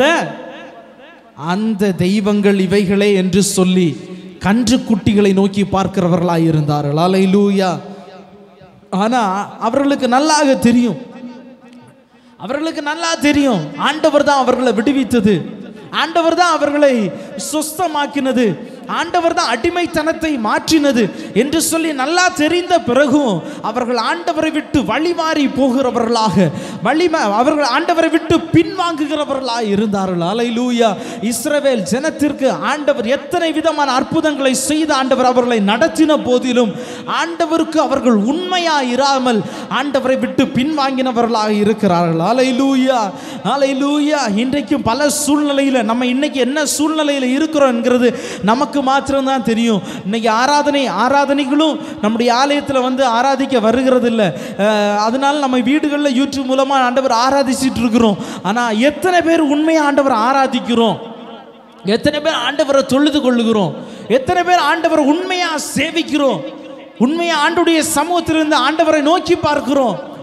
அந்த தெய்வங்கள் இவைகளே என்று சொல்லி கன்று குட்டிகளை நோக்கி பார்க்கிறவர்களாய் இருந்தார்கள் அலையிலூயா ஆனா அவர்களுக்கு நல்லாக தெரியும் அவர்களுக்கு நல்லா தெரியும் ஆண்டவர் தான் அவர்களை விடுவித்தது ஆண்டவர் தான் அவர்களை சுஸ்தமாக்கினது ஆண்டவர் தான் அடிமைத்தனத்தை மாற்றினது என்று சொல்லி நல்லா தெரிந்த பிறகும் அவர்கள் ஆண்டவரை விட்டு வழிமாறி போகிறவர்களாக வழிமா அவர்கள் ஆண்டவரை விட்டு பின்வாங்குகிறவர்களாக இருந்தார்கள் அலையிலூயா இஸ்ரவேல் ஜனத்திற்கு ஆண்டவர் எத்தனை விதமான அற்புதங்களை செய்த ஆண்டவர் அவர்களை நடத்தின போதிலும் ஆண்டவருக்கு அவர்கள் உண்மையா இராமல் ஆண்டவரை விட்டு பின்வாங்கினவர்களாக இருக்கிறார்கள் அலையிலூயா அலையிலூயா இன்றைக்கும் பல சூழ்நிலையில் நம்ம இன்னைக்கு என்ன சூழ்நிலையில் இருக்கிறோம் என்கிறது நமக்கு மாத்திரம்தான் தெரியும் இன்னைக்கு ஆராதனை ஆராதனைகளும் நம்முடைய ஆலயத்தில் வந்து ஆராதிக்க வருகிறது இல்லை அதனால நம்ம வீடுகளில் யூடியூப் மூலமாக ஆண்டவர் ஆராதிச்சிட்டு இருக்கிறோம் ஆனால் எத்தனை பேர் உண்மையாக ஆண்டவர் ஆராதிக்கிறோம் எத்தனை பேர் ஆண்டவரை தொழுது கொள்ளுகிறோம் எத்தனை பேர் ஆண்டவரை உண்மையா சேவிக்கிறோம் உண்மையா ஆண்டுடைய சமூகத்திலிருந்து ஆண்டவரை நோக்கி பார்க்கிறோம்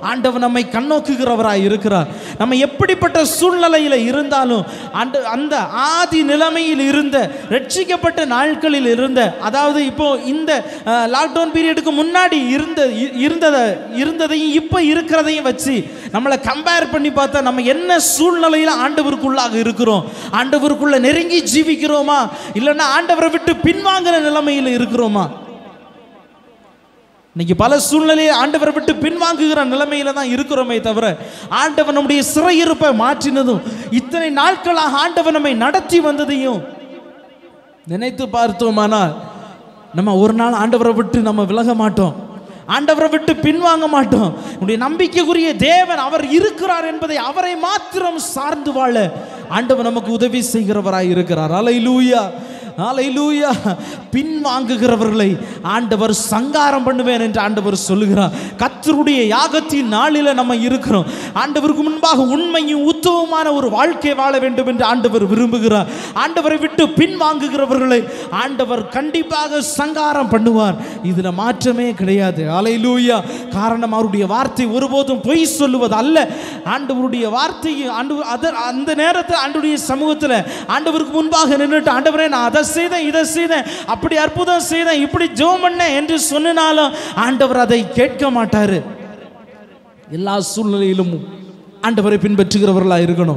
ஆண்டவர் நம்மை கண்ணோக்குகிறவராய் இருக்கிறார் நம்ம எப்படிப்பட்ட சூழ்நிலையில் இருந்தாலும் அந்த அந்த ஆதி நிலைமையில் இருந்த ரட்சிக்கப்பட்ட நாட்களில் இருந்த அதாவது இப்போ இந்த லாக்டவுன் பீரியடுக்கு முன்னாடி இருந்த இ- இருந்ததை இருந்ததையும் இப்போ இருக்கிறதையும் வச்சு நம்மளை கம்பேர் பண்ணி பார்த்தா நம்ம என்ன சூழ்நிலையில் ஆண்டவருக்குள்ளாக இருக்கிறோம் ஆண்டவருக்குள்ள நெருங்கி ஜீவிக்கிறோமா இல்லைன்னா ஆண்டவரை விட்டு பின்வாங்குற நிலைமையில் இருக்கிறோமா இன்னைக்கு பல சூழ்நிலையை ஆண்டவரை விட்டு பின்வாங்குகிற நிலைமையில தான் இருக்கிறோமே தவிர ஆண்டவர் நம்முடைய சிறையிருப்பை மாற்றினதும் இத்தனை நாட்களாக ஆண்டவர் நம்மை நடத்தி வந்ததையும் நினைத்து பார்த்தோமானால் நம்ம ஒரு நாள் ஆண்டவரை விட்டு நம்ம விலக மாட்டோம் ஆண்டவரை விட்டு பின்வாங்க மாட்டோம் நம்முடைய நம்பிக்கைக்குரிய தேவன் அவர் இருக்கிறார் என்பதை அவரை மாத்திரம் சார்ந்து வாழ ஆண்டவர் நமக்கு உதவி செய்கிறவராய் இருக்கிறார் அலையிலூயா அலையிலூயா பின்வாங்குகிறவர்களை ஆண்டவர் சங்காரம் பண்ணுவேன் என்று ஆண்டவர் சொல்லுகிறார் கத்தருடைய யாகத்தின் நாளில் நம்ம இருக்கிறோம் ஆண்டவருக்கு முன்பாக உண்மையும் உத்தமமான ஒரு வாழ்க்கை வாழ வேண்டும் என்று ஆண்டவர் விரும்புகிறார் ஆண்டவரை விட்டு பின்வாங்குகிறவர்களை ஆண்டவர் கண்டிப்பாக சங்காரம் பண்ணுவார் இதுல மாற்றமே கிடையாது அலையிலூயா காரணம் அவருடைய வார்த்தை ஒருபோதும் பொய் சொல்லுவது அல்ல ஆண்டவருடைய வார்த்தையை ஆண்டு அத அந்த நேரத்தில் ஆண்டுடைய சமூகத்தில் ஆண்டவருக்கு முன்பாக நின்றுட்டு ஆண்டவரே நான் அதை செய்தேன் இதை செய்தேன் அப்படி அற்புதம் செய்தேன் இப்படி ஜெபம் பண்ணேன் என்று சொன்னாலும் ஆண்டவர் அதை கேட்க மாட்டாரு எல்லா சூழ்நிலையிலும் ஆண்டவரை பின்பற்றுகிறவர்களாக இருக்கணும்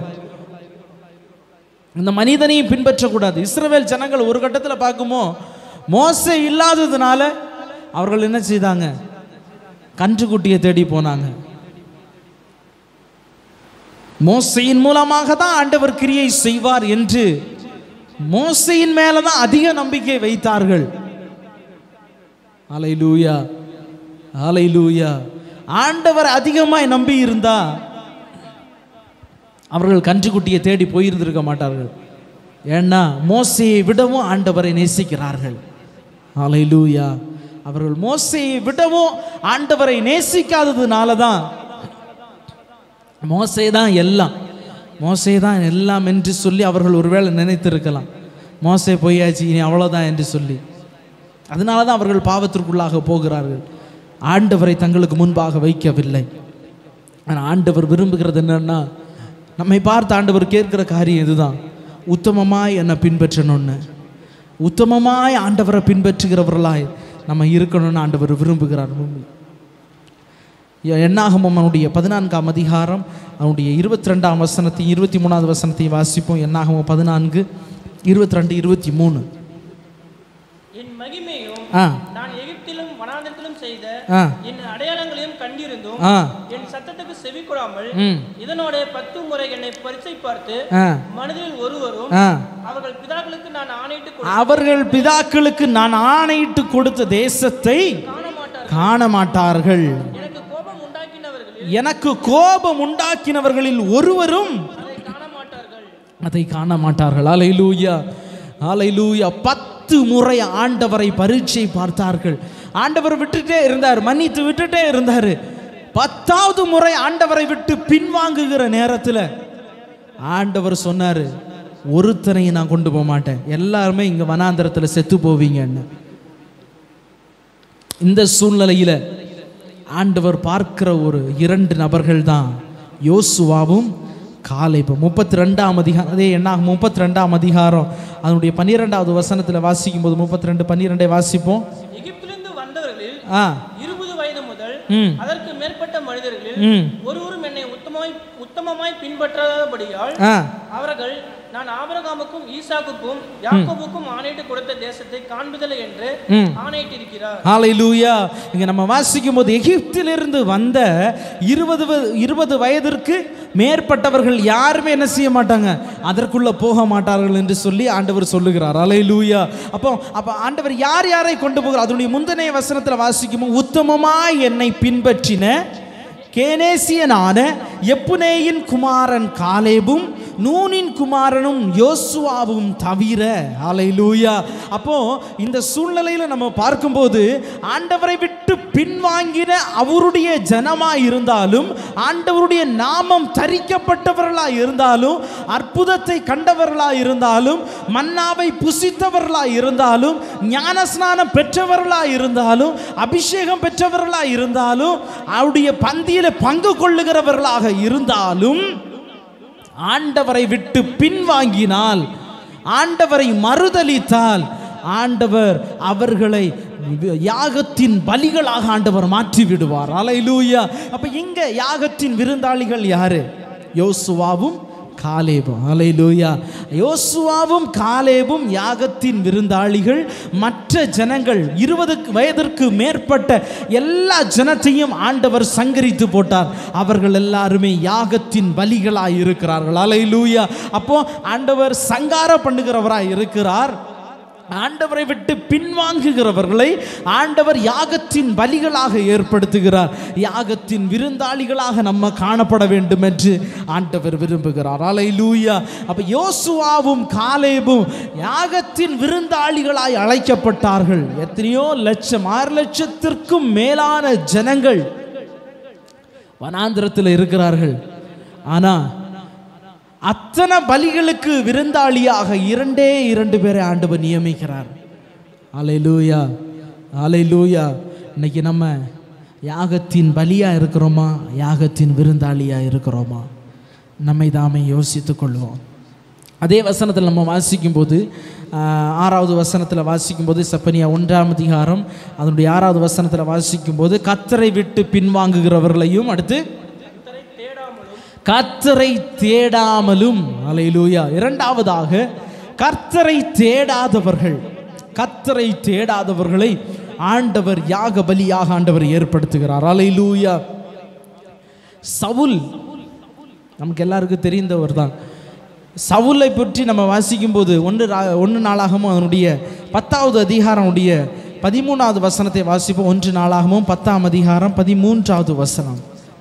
இந்த மனிதனையும் பின்பற்றக்கூடாது இஸ்ரவேல் ஜனங்கள் ஒரு கட்டத்தில் பார்க்குமோ மோசே இல்லாததுனால அவர்கள் என்ன செய்தாங்க கன்றுக்குட்டியை தேடி போனாங்க மோசையின் மூலமாக தான் ஆண்டவர் கிரியை செய்வார் என்று மோசையின் மேல தான் அதிக நம்பிக்கை வைத்தார்கள் அலைலூயா அலைலூயா ஆண்டவர் அதிகமாய் நம்பி இருந்தா அவர்கள் கன்றுக்குட்டியை தேடி போயிருந்திருக்க மாட்டார்கள் ஏன்னா மோசையை விடவும் ஆண்டவரை நேசிக்கிறார்கள் அலைலூயா அவர்கள் மோசையை விடவும் ஆண்டவரை நேசிக்காததுனால தான் மோசே தான் எல்லாம் மோசே தான் எல்லாம் என்று சொல்லி அவர்கள் ஒருவேளை நினைத்திருக்கலாம் மோசே பொய்யாச்சு இனி அவ்வளோதான் என்று சொல்லி அதனால தான் அவர்கள் பாவத்திற்குள்ளாக போகிறார்கள் ஆண்டவரை தங்களுக்கு முன்பாக வைக்கவில்லை ஆனால் ஆண்டவர் விரும்புகிறது என்னன்னா நம்மை பார்த்து ஆண்டவர் கேட்கிற காரியம் இதுதான் உத்தமமாய் என்னை பின்பற்றணும்னு உத்தமமாய் ஆண்டவரை பின்பற்றுகிறவர்களாய் நம்ம இருக்கணும்னு ஆண்டவர் விரும்புகிறார் என்னாகமம் அவனுடைய பதினான்காம் அதிகாரம் அவனுடைய இருபத்தி ரெண்டாம் வசனத்தையும் இருபத்தி மூணாவது வசனத்தையும் வாசிப்போம் என்னாகமம் பதினான்கு இருபத்தி ரெண்டு இருபத்தி மூணு என் மகிமையும் ஆ நான் எகிப்திலும் வனாந்தரத்திலும் செய்த ஆ என் அடையாளங்களையும் கண்டிருந்தும் ஆ என் சத்தத்துக்கு செவி கொடாமல் ம் இதனோட பத்து முறை என்னை பரிசை பார்த்து ஆ மனதில் ஒருவரும் ஆ அவர்கள் பிதாக்களுக்கு நான் ஆணையிட்டு கொடு- அவர்கள் பிதாக்களுக்கு நான் ஆணையிட்டு கொடுத்த தேசத்தை காண மாட்டார்கள் காண மாட்டார்கள் எனக்கு கோபம் உண்டாக்கினவர்களில் எனக்கு கோபம் உண்டாக்கினவர்களில் ஒருவரும் அதை காண மாட்டார்கள் அதை காண மாட்டார்கள் அலைலூயா அலைலூயா பத்து முறை ஆண்டவரை பரீட்சை பார்த்தார்கள் ஆண்டவர் விட்டுட்டே இருந்தார் மன்னித்து விட்டுட்டே இருந்தார் பத்தாவது முறை ஆண்டவரை விட்டு பின்வாங்குகிற நேரத்தில் ஆண்டவர் சொன்னார் ஒருத்தனையும் நான் கொண்டு போக மாட்டேன் எல்லாருமே இங்கே வனாந்தரத்தில் செத்து போவீங்கன்னு இந்த சூழ்நிலையில் ஆண்டவர் பார்க்கிற ஒரு இரண்டு நபர்கள் தான் யோசுவாவும் காலேபும் முப்பத்தி ரெண்டாம் அதிகாரம் அதே என்னாகும் முப்பத்தி ரெண்டாம் அதிகாரம் அதனுடைய பன்னிரெண்டாவது வசனத்தில் வாசிக்கும் போது முப்பத்தி ரெண்டு பன்னிரெண்டை வாசிப்போம் எகிப்திலிருந்து வந்தவர்களில் ஆ இருபது வயது முதல் ம் அதற்கு மேற்பட்ட மனிதர்களில் ம் ஒருவரும் என்னை உத்தமமாய் உத்தமமாய் பின்பற்றாதபடியால் ஆ அவர்கள் நான் ஆபிரகாமுக்கும் ஈசாக்குக்கும் யாக்கோபுக்கும் ஆணையிட்டு கொடுத்த தேசத்தை காண்பதில்லை என்று ம் ஆணையிட்டிருக்கிறார் ஹalleluya இங்க நம்ம வாசிக்கும் போது எகிப்திலிருந்து வந்த இருபது வ- இருபது வயதிற்கு மேற்பட்டவர்கள் யாருமே என்ன செய்ய மாட்டாங்க அதற்குள்ள போக மாட்டார்கள் என்று சொல்லி ஆண்டவர் சொல்லுகிறார் ஹalleluya அப்போ அப்போ ஆண்டவர் யார் யாரை கொண்டு போகிறார் அதனுடைய முந்தனைய வசனத்தில் வாசிக்கும் போது உத்தமமாய் என்னை பின்பற்றின கேனேசியனான எப்புனேயின் குமாரன் காலேபும் நூனின் குமாரனும் யோசுவாவும் தவிர ஹalleluya அப்போ இந்த சூழ்நிலையில நம்ம பார்க்கும்போது ஆண்டவரை விட்டு பின்வாங்கின அவருடைய ஜனமாய் இருந்தாலும் ஆண்டவருடைய நாமம் தரிக்கப்பட்டவர்களாய் இருந்தாலும் அற்புதத்தை கண்டவர்களாய் இருந்தாலும் மன்னாவை புசித்தவர்களாய் இருந்தாலும் ஞானஸ்நானம் பெற்றவர்களாய் இருந்தாலும் அபிஷேகம் பெற்றவர்களாய் இருந்தாலும் அவருடைய பந்தியில பங்கு கொள்ளுகிறவர்களாக இருந்தாலும் ஆண்டவரை விட்டு பின்வாங்கினால் ஆண்டவரை மறுதலித்தால் ஆண்டவர் அவர்களை யாகத்தின் பலிகளாக ஆண்டவர் மாற்றி விடுவார் அலையிலூயா அப்ப இங்க யாகத்தின் விருந்தாளிகள் யாரு யோசுவாவும் காலேபும் அலையிலூயா யோசுவாவும் காலேபும் யாகத்தின் விருந்தாளிகள் மற்ற ஜனங்கள் இருபது வயதிற்கு மேற்பட்ட எல்லா ஜனத்தையும் ஆண்டவர் சங்கரித்து போட்டார் அவர்கள் எல்லாருமே யாகத்தின் பலிகளாய் இருக்கிறார்கள் அலையிலூயா அப்போ ஆண்டவர் சங்கார பண்ணுகிறவராய் இருக்கிறார் ஆண்டவரை விட்டு பின்வாங்குகிறவர்களை ஆண்டவர் யாகத்தின் பலிகளாக ஏற்படுத்துகிறார் யாகத்தின் விருந்தாளிகளாக நம்ம காணப்பட வேண்டும் என்று ஆண்டவர் விரும்புகிறார் அலையிலூயா அப்ப யோசுவாவும் காலேபும் யாகத்தின் விருந்தாளிகளாய் அழைக்கப்பட்டார்கள் எத்தனையோ லட்சம் ஆறு லட்சத்திற்கும் மேலான ஜனங்கள் வனாந்திரத்தில் இருக்கிறார்கள் ஆனா அத்தனை பலிகளுக்கு விருந்தாளியாக இரண்டே இரண்டு பேரை ஆண்டவர் நியமிக்கிறார் அலையிலூயா அலையிலூயா இன்னைக்கு நம்ம யாகத்தின் பலியா இருக்கிறோமா யாகத்தின் விருந்தாளியா இருக்கிறோமா நம்மை தாமே யோசித்துக் கொள்வோம் அதே வசனத்தில் நம்ம வாசிக்கும்போது ஆஹ், ஆறாவது வசனத்தில் வாசிக்கும்போது சப்பனியா ஒன்றாம் அதிகாரம் அதனுடைய ஆறாவது வசனத்தில் வாசிக்கும்போது கத்தரை விட்டு பின்வாங்குகிறவர்களையும் அடுத்து கர்த்தரை தேடாமலும் அலையிலூயா இரண்டாவதாக கர்த்தரை தேடாதவர்கள் கர்த்தரை தேடாதவர்களை ஆண்டவர் யாக பலியாக ஆண்டவர் ஏற்படுத்துகிறார் அலையிலூயா சவுல் நமக்கு எல்லாருக்கும் தெரிந்தவர் தான் சவுலை பற்றி நம்ம வாசிக்கும்போது ஒன்று ரா- ஒன்று நாளாகமும் அதனுடைய பத்தாவது அதிகாரனுடைய பதிமூணாவது வசனத்தை வாசிப்போம் ஒன்று நாளாகமும் பத்தாம் அதிகாரம் பதிமூன்றாவது வசனம்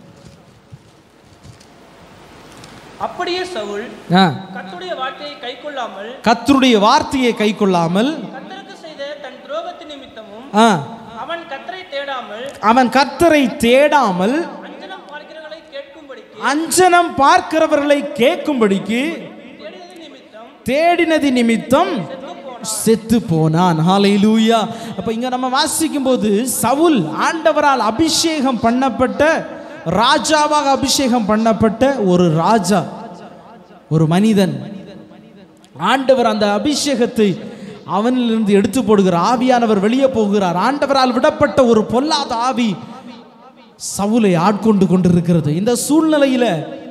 அப்படியே சவுல் ஆ கர்த்தருடைய வார்த்தையை கைக்கொள்ளாமல் கர்த்தருடைய வார்த்தையை கை கொள்ளாமல் கர்த்தருக்கு செய்த தன் துரோகத்தின் நிமித்தமும் ஆ, அவன் கர்த்தரை தேடாமல் அவன் கர்த்தரை தேடாமல் அஞ்சனம் பார்க்கிறவர்களை கேட்கும்படிக்கு அஞ்சனம் பார்க்கிறவர்களை கேட்கும்படிக்கு தேடியது நிமித்தம் தேடினது நிமித்தம் செத்து போனான் ஹalleluya அப்ப இங்க நம்ம வாசிக்கும் போது சவுல் ஆண்டவரால் அபிஷேகம் பண்ணப்பட்ட ராஜாவாக அபிஷேகம் பண்ணப்பட்ட ஒரு ராஜா ஒரு மனிதன் ஆண்டவர் அந்த அபிஷேகத்தை அவனிலிருந்து எடுத்து போடுகிறார் ஆவியானவர் வெளியே போகிறார் ஆண்டவரால் விடப்பட்ட ஒரு பொல்லாத ஆவி சவுலை ஆட்கொண்டு கொண்டிருக்கிறது இந்த சூழ்நிலையில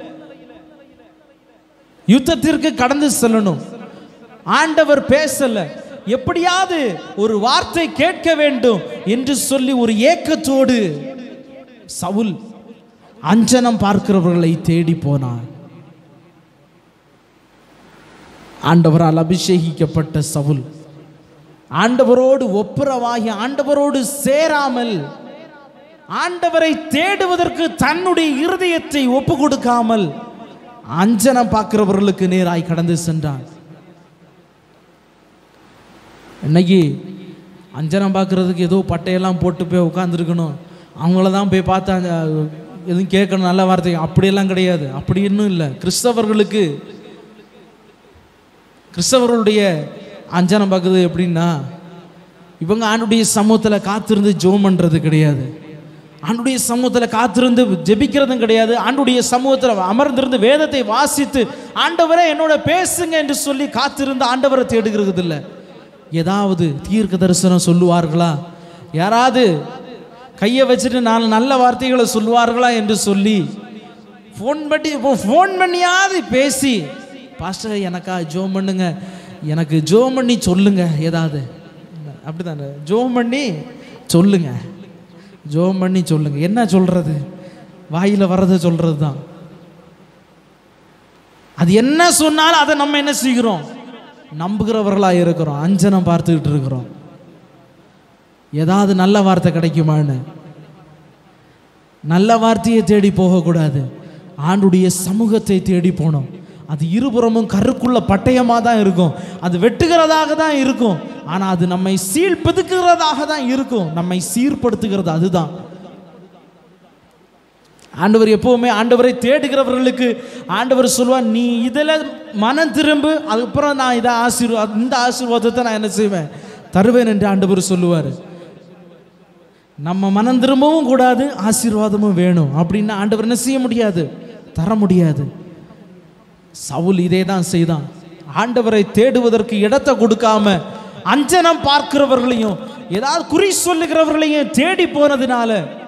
யுத்தத்திற்கு கடந்து செல்லணும் ஆண்டவர் பேசல எப்படியாவது ஒரு வார்த்தை கேட்க வேண்டும் என்று சொல்லி ஒரு ஏக்கத்தோடு சவுல் அஞ்சனம் பார்க்கிறவர்களை தேடி போனான் ஆண்டவரால் அபிஷேகிக்கப்பட்ட சவுல் ஆண்டவரோடு ஒப்புரவாகி ஆண்டவரோடு சேராமல் ஆண்டவரை தேடுவதற்கு தன்னுடைய இருதயத்தை ஒப்பு கொடுக்காமல் அஞ்சனம் பார்க்கிறவர்களுக்கு நேராய் கடந்து சென்றான் இன்னைக்கு அஞ்சனம் பார்க்கறதுக்கு ஏதோ பட்டையெல்லாம் போட்டு போய் உட்காந்துருக்கணும் அவங்கள தான் போய் பார்த்து அந்த எதுவும் கேட்கணும் நல்ல வார்த்தை அப்படியெல்லாம் கிடையாது அப்படி இன்னும் இல்லை கிறிஸ்தவர்களுக்கு கிறிஸ்தவர்களுடைய அஞ்சனம் பார்க்குறது எப்படின்னா இவங்க ஆண்டுடைய சமூகத்தில் காத்திருந்து ஜெபம் பண்ணுறது கிடையாது ஆண்டுடைய சமூகத்தில் காத்திருந்து ஜெபிக்கிறதும் கிடையாது ஆண்டுடைய சமூகத்தில் அமர்ந்திருந்து வேதத்தை வாசித்து ஆண்டவரே என்னோட பேசுங்க என்று சொல்லி காத்திருந்து ஆண்டவரை தேடுகிறது இல்லை ஏதாவது தீர்க்க தரிசனம் சொல்லுவார்களா யாராவது கையை வச்சுட்டு நாலு நல்ல வார்த்தைகளை சொல்லுவார்களா என்று சொல்லி ஃபோன் பண்ணி ஃபோன் பண்ணியாவது பேசி பாஸ்டர் எனக்கா ஜோம் பண்ணுங்க எனக்கு ஜோம் பண்ணி சொல்லுங்க ஏதாவது அப்படிதானே ஜோம் பண்ணி சொல்லுங்க ஜோம் பண்ணி சொல்லுங்க என்ன சொல்றது வாயில வர்றதை சொல்றது தான் அது என்ன சொன்னாலும் அதை நம்ம என்ன செய்கிறோம் நம்புகிறவர்களா இருக்கிறோம் அஞ்சனம் பார்த்துக்கிட்டு இருக்கிறோம் ஏதாவது நல்ல வார்த்தை கிடைக்குமான்னு நல்ல வார்த்தையை தேடி போகக்கூடாது ஆண்டுடைய சமூகத்தை தேடி போனோம் அது இருபுறமும் கருக்குள்ள பட்டயமாக தான் இருக்கும் அது வெட்டுகிறதாக தான் இருக்கும் ஆனால் அது நம்மை சீழ்பெதுக்குகிறதாக தான் இருக்கும் நம்மை சீர்படுத்துகிறது அதுதான் ஆண்டவர் எப்பவுமே ஆண்டவரை தேடுகிறவர்களுக்கு ஆண்டவர் சொல்லுவார் நீ இதில் மனம் திரும்பு அதுக்கப்புறம் நான் இதை ஆசீர்வாத இந்த ஆசீர்வாதத்தை நான் என்ன செய்வேன் தருவேன் என்று ஆண்டவர் சொல்லுவார் நம்ம மனம் திரும்பவும் கூடாது ஆசீர்வாதமும் வேணும் அப்படின்னு ஆண்டவர் என்ன செய்ய முடியாது தர முடியாது சவுல் இதே தான் செய்தான் ஆண்டவரை தேடுவதற்கு இடத்தை கொடுக்காம அஞ்சனம் பார்க்கிறவர்களையும் ஏதாவது குறி சொல்லுகிறவர்களையும் தேடி போனதுனால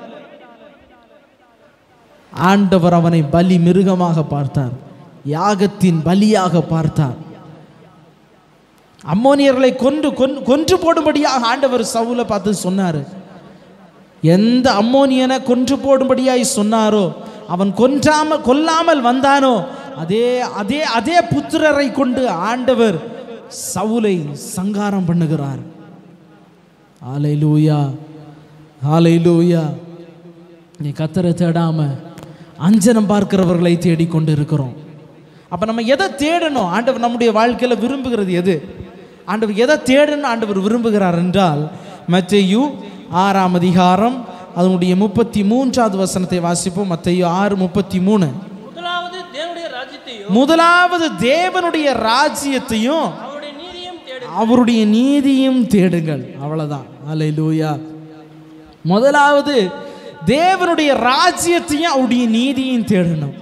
ஆண்டவர் அவனை பலி மிருகமாக பார்த்தார் யாகத்தின் பலியாக பார்த்தார் அம்மோனியர்களை கொன்று கொன்- கொன்று போடும்படியாக ஆண்டவர் சவுலை பார்த்து சொன்னார் எந்த அம்மோனியனை கொன்று போடும்படியாய் சொன்னாரோ அவன் கொன்றாம கொல்லாமல் வந்தானோ அதே அதே அதே புத்திரரை கொண்டு ஆண்டவர் சவுலை சங்காரம் பண்ணுகிறார் ஆலையிலூயா ஆலையிலூயா நீ கத்தரை தேடாம அஞ்சனம் பார்க்கிறவர்களை தேடிக்கொண்டு இருக்கிறோம் அப்ப நம்ம எதை தேடணும் ஆண்டவர் நம்முடைய வாழ்க்கையில விரும்புகிறது எது ஆண்டவர் எதை தேடணும் ஆண்டவர் விரும்புகிறார் என்றால் மத்தேயு ஆறாம் அதிகாரம் அதனுடைய முப்பத்தி மூன்றாவது வசனத்தை வாசிப்போம் மத்தேயு ஆறு முப்பத்தி மூணு முதலாவது தேவனுடைய ராஜ்யத்தையும் முதலாவது தேவனுடைய ராஜ்யத்தையும் அவருடைய நீதியும் தேடு அவருடைய நீதியும் தேடுங்கள் அவ்வளவுதான் அல்லேலூயா முதலாவது தேவனுடைய ராஜ்யத்தையும் அவருடைய நீதியையும் தேடணும்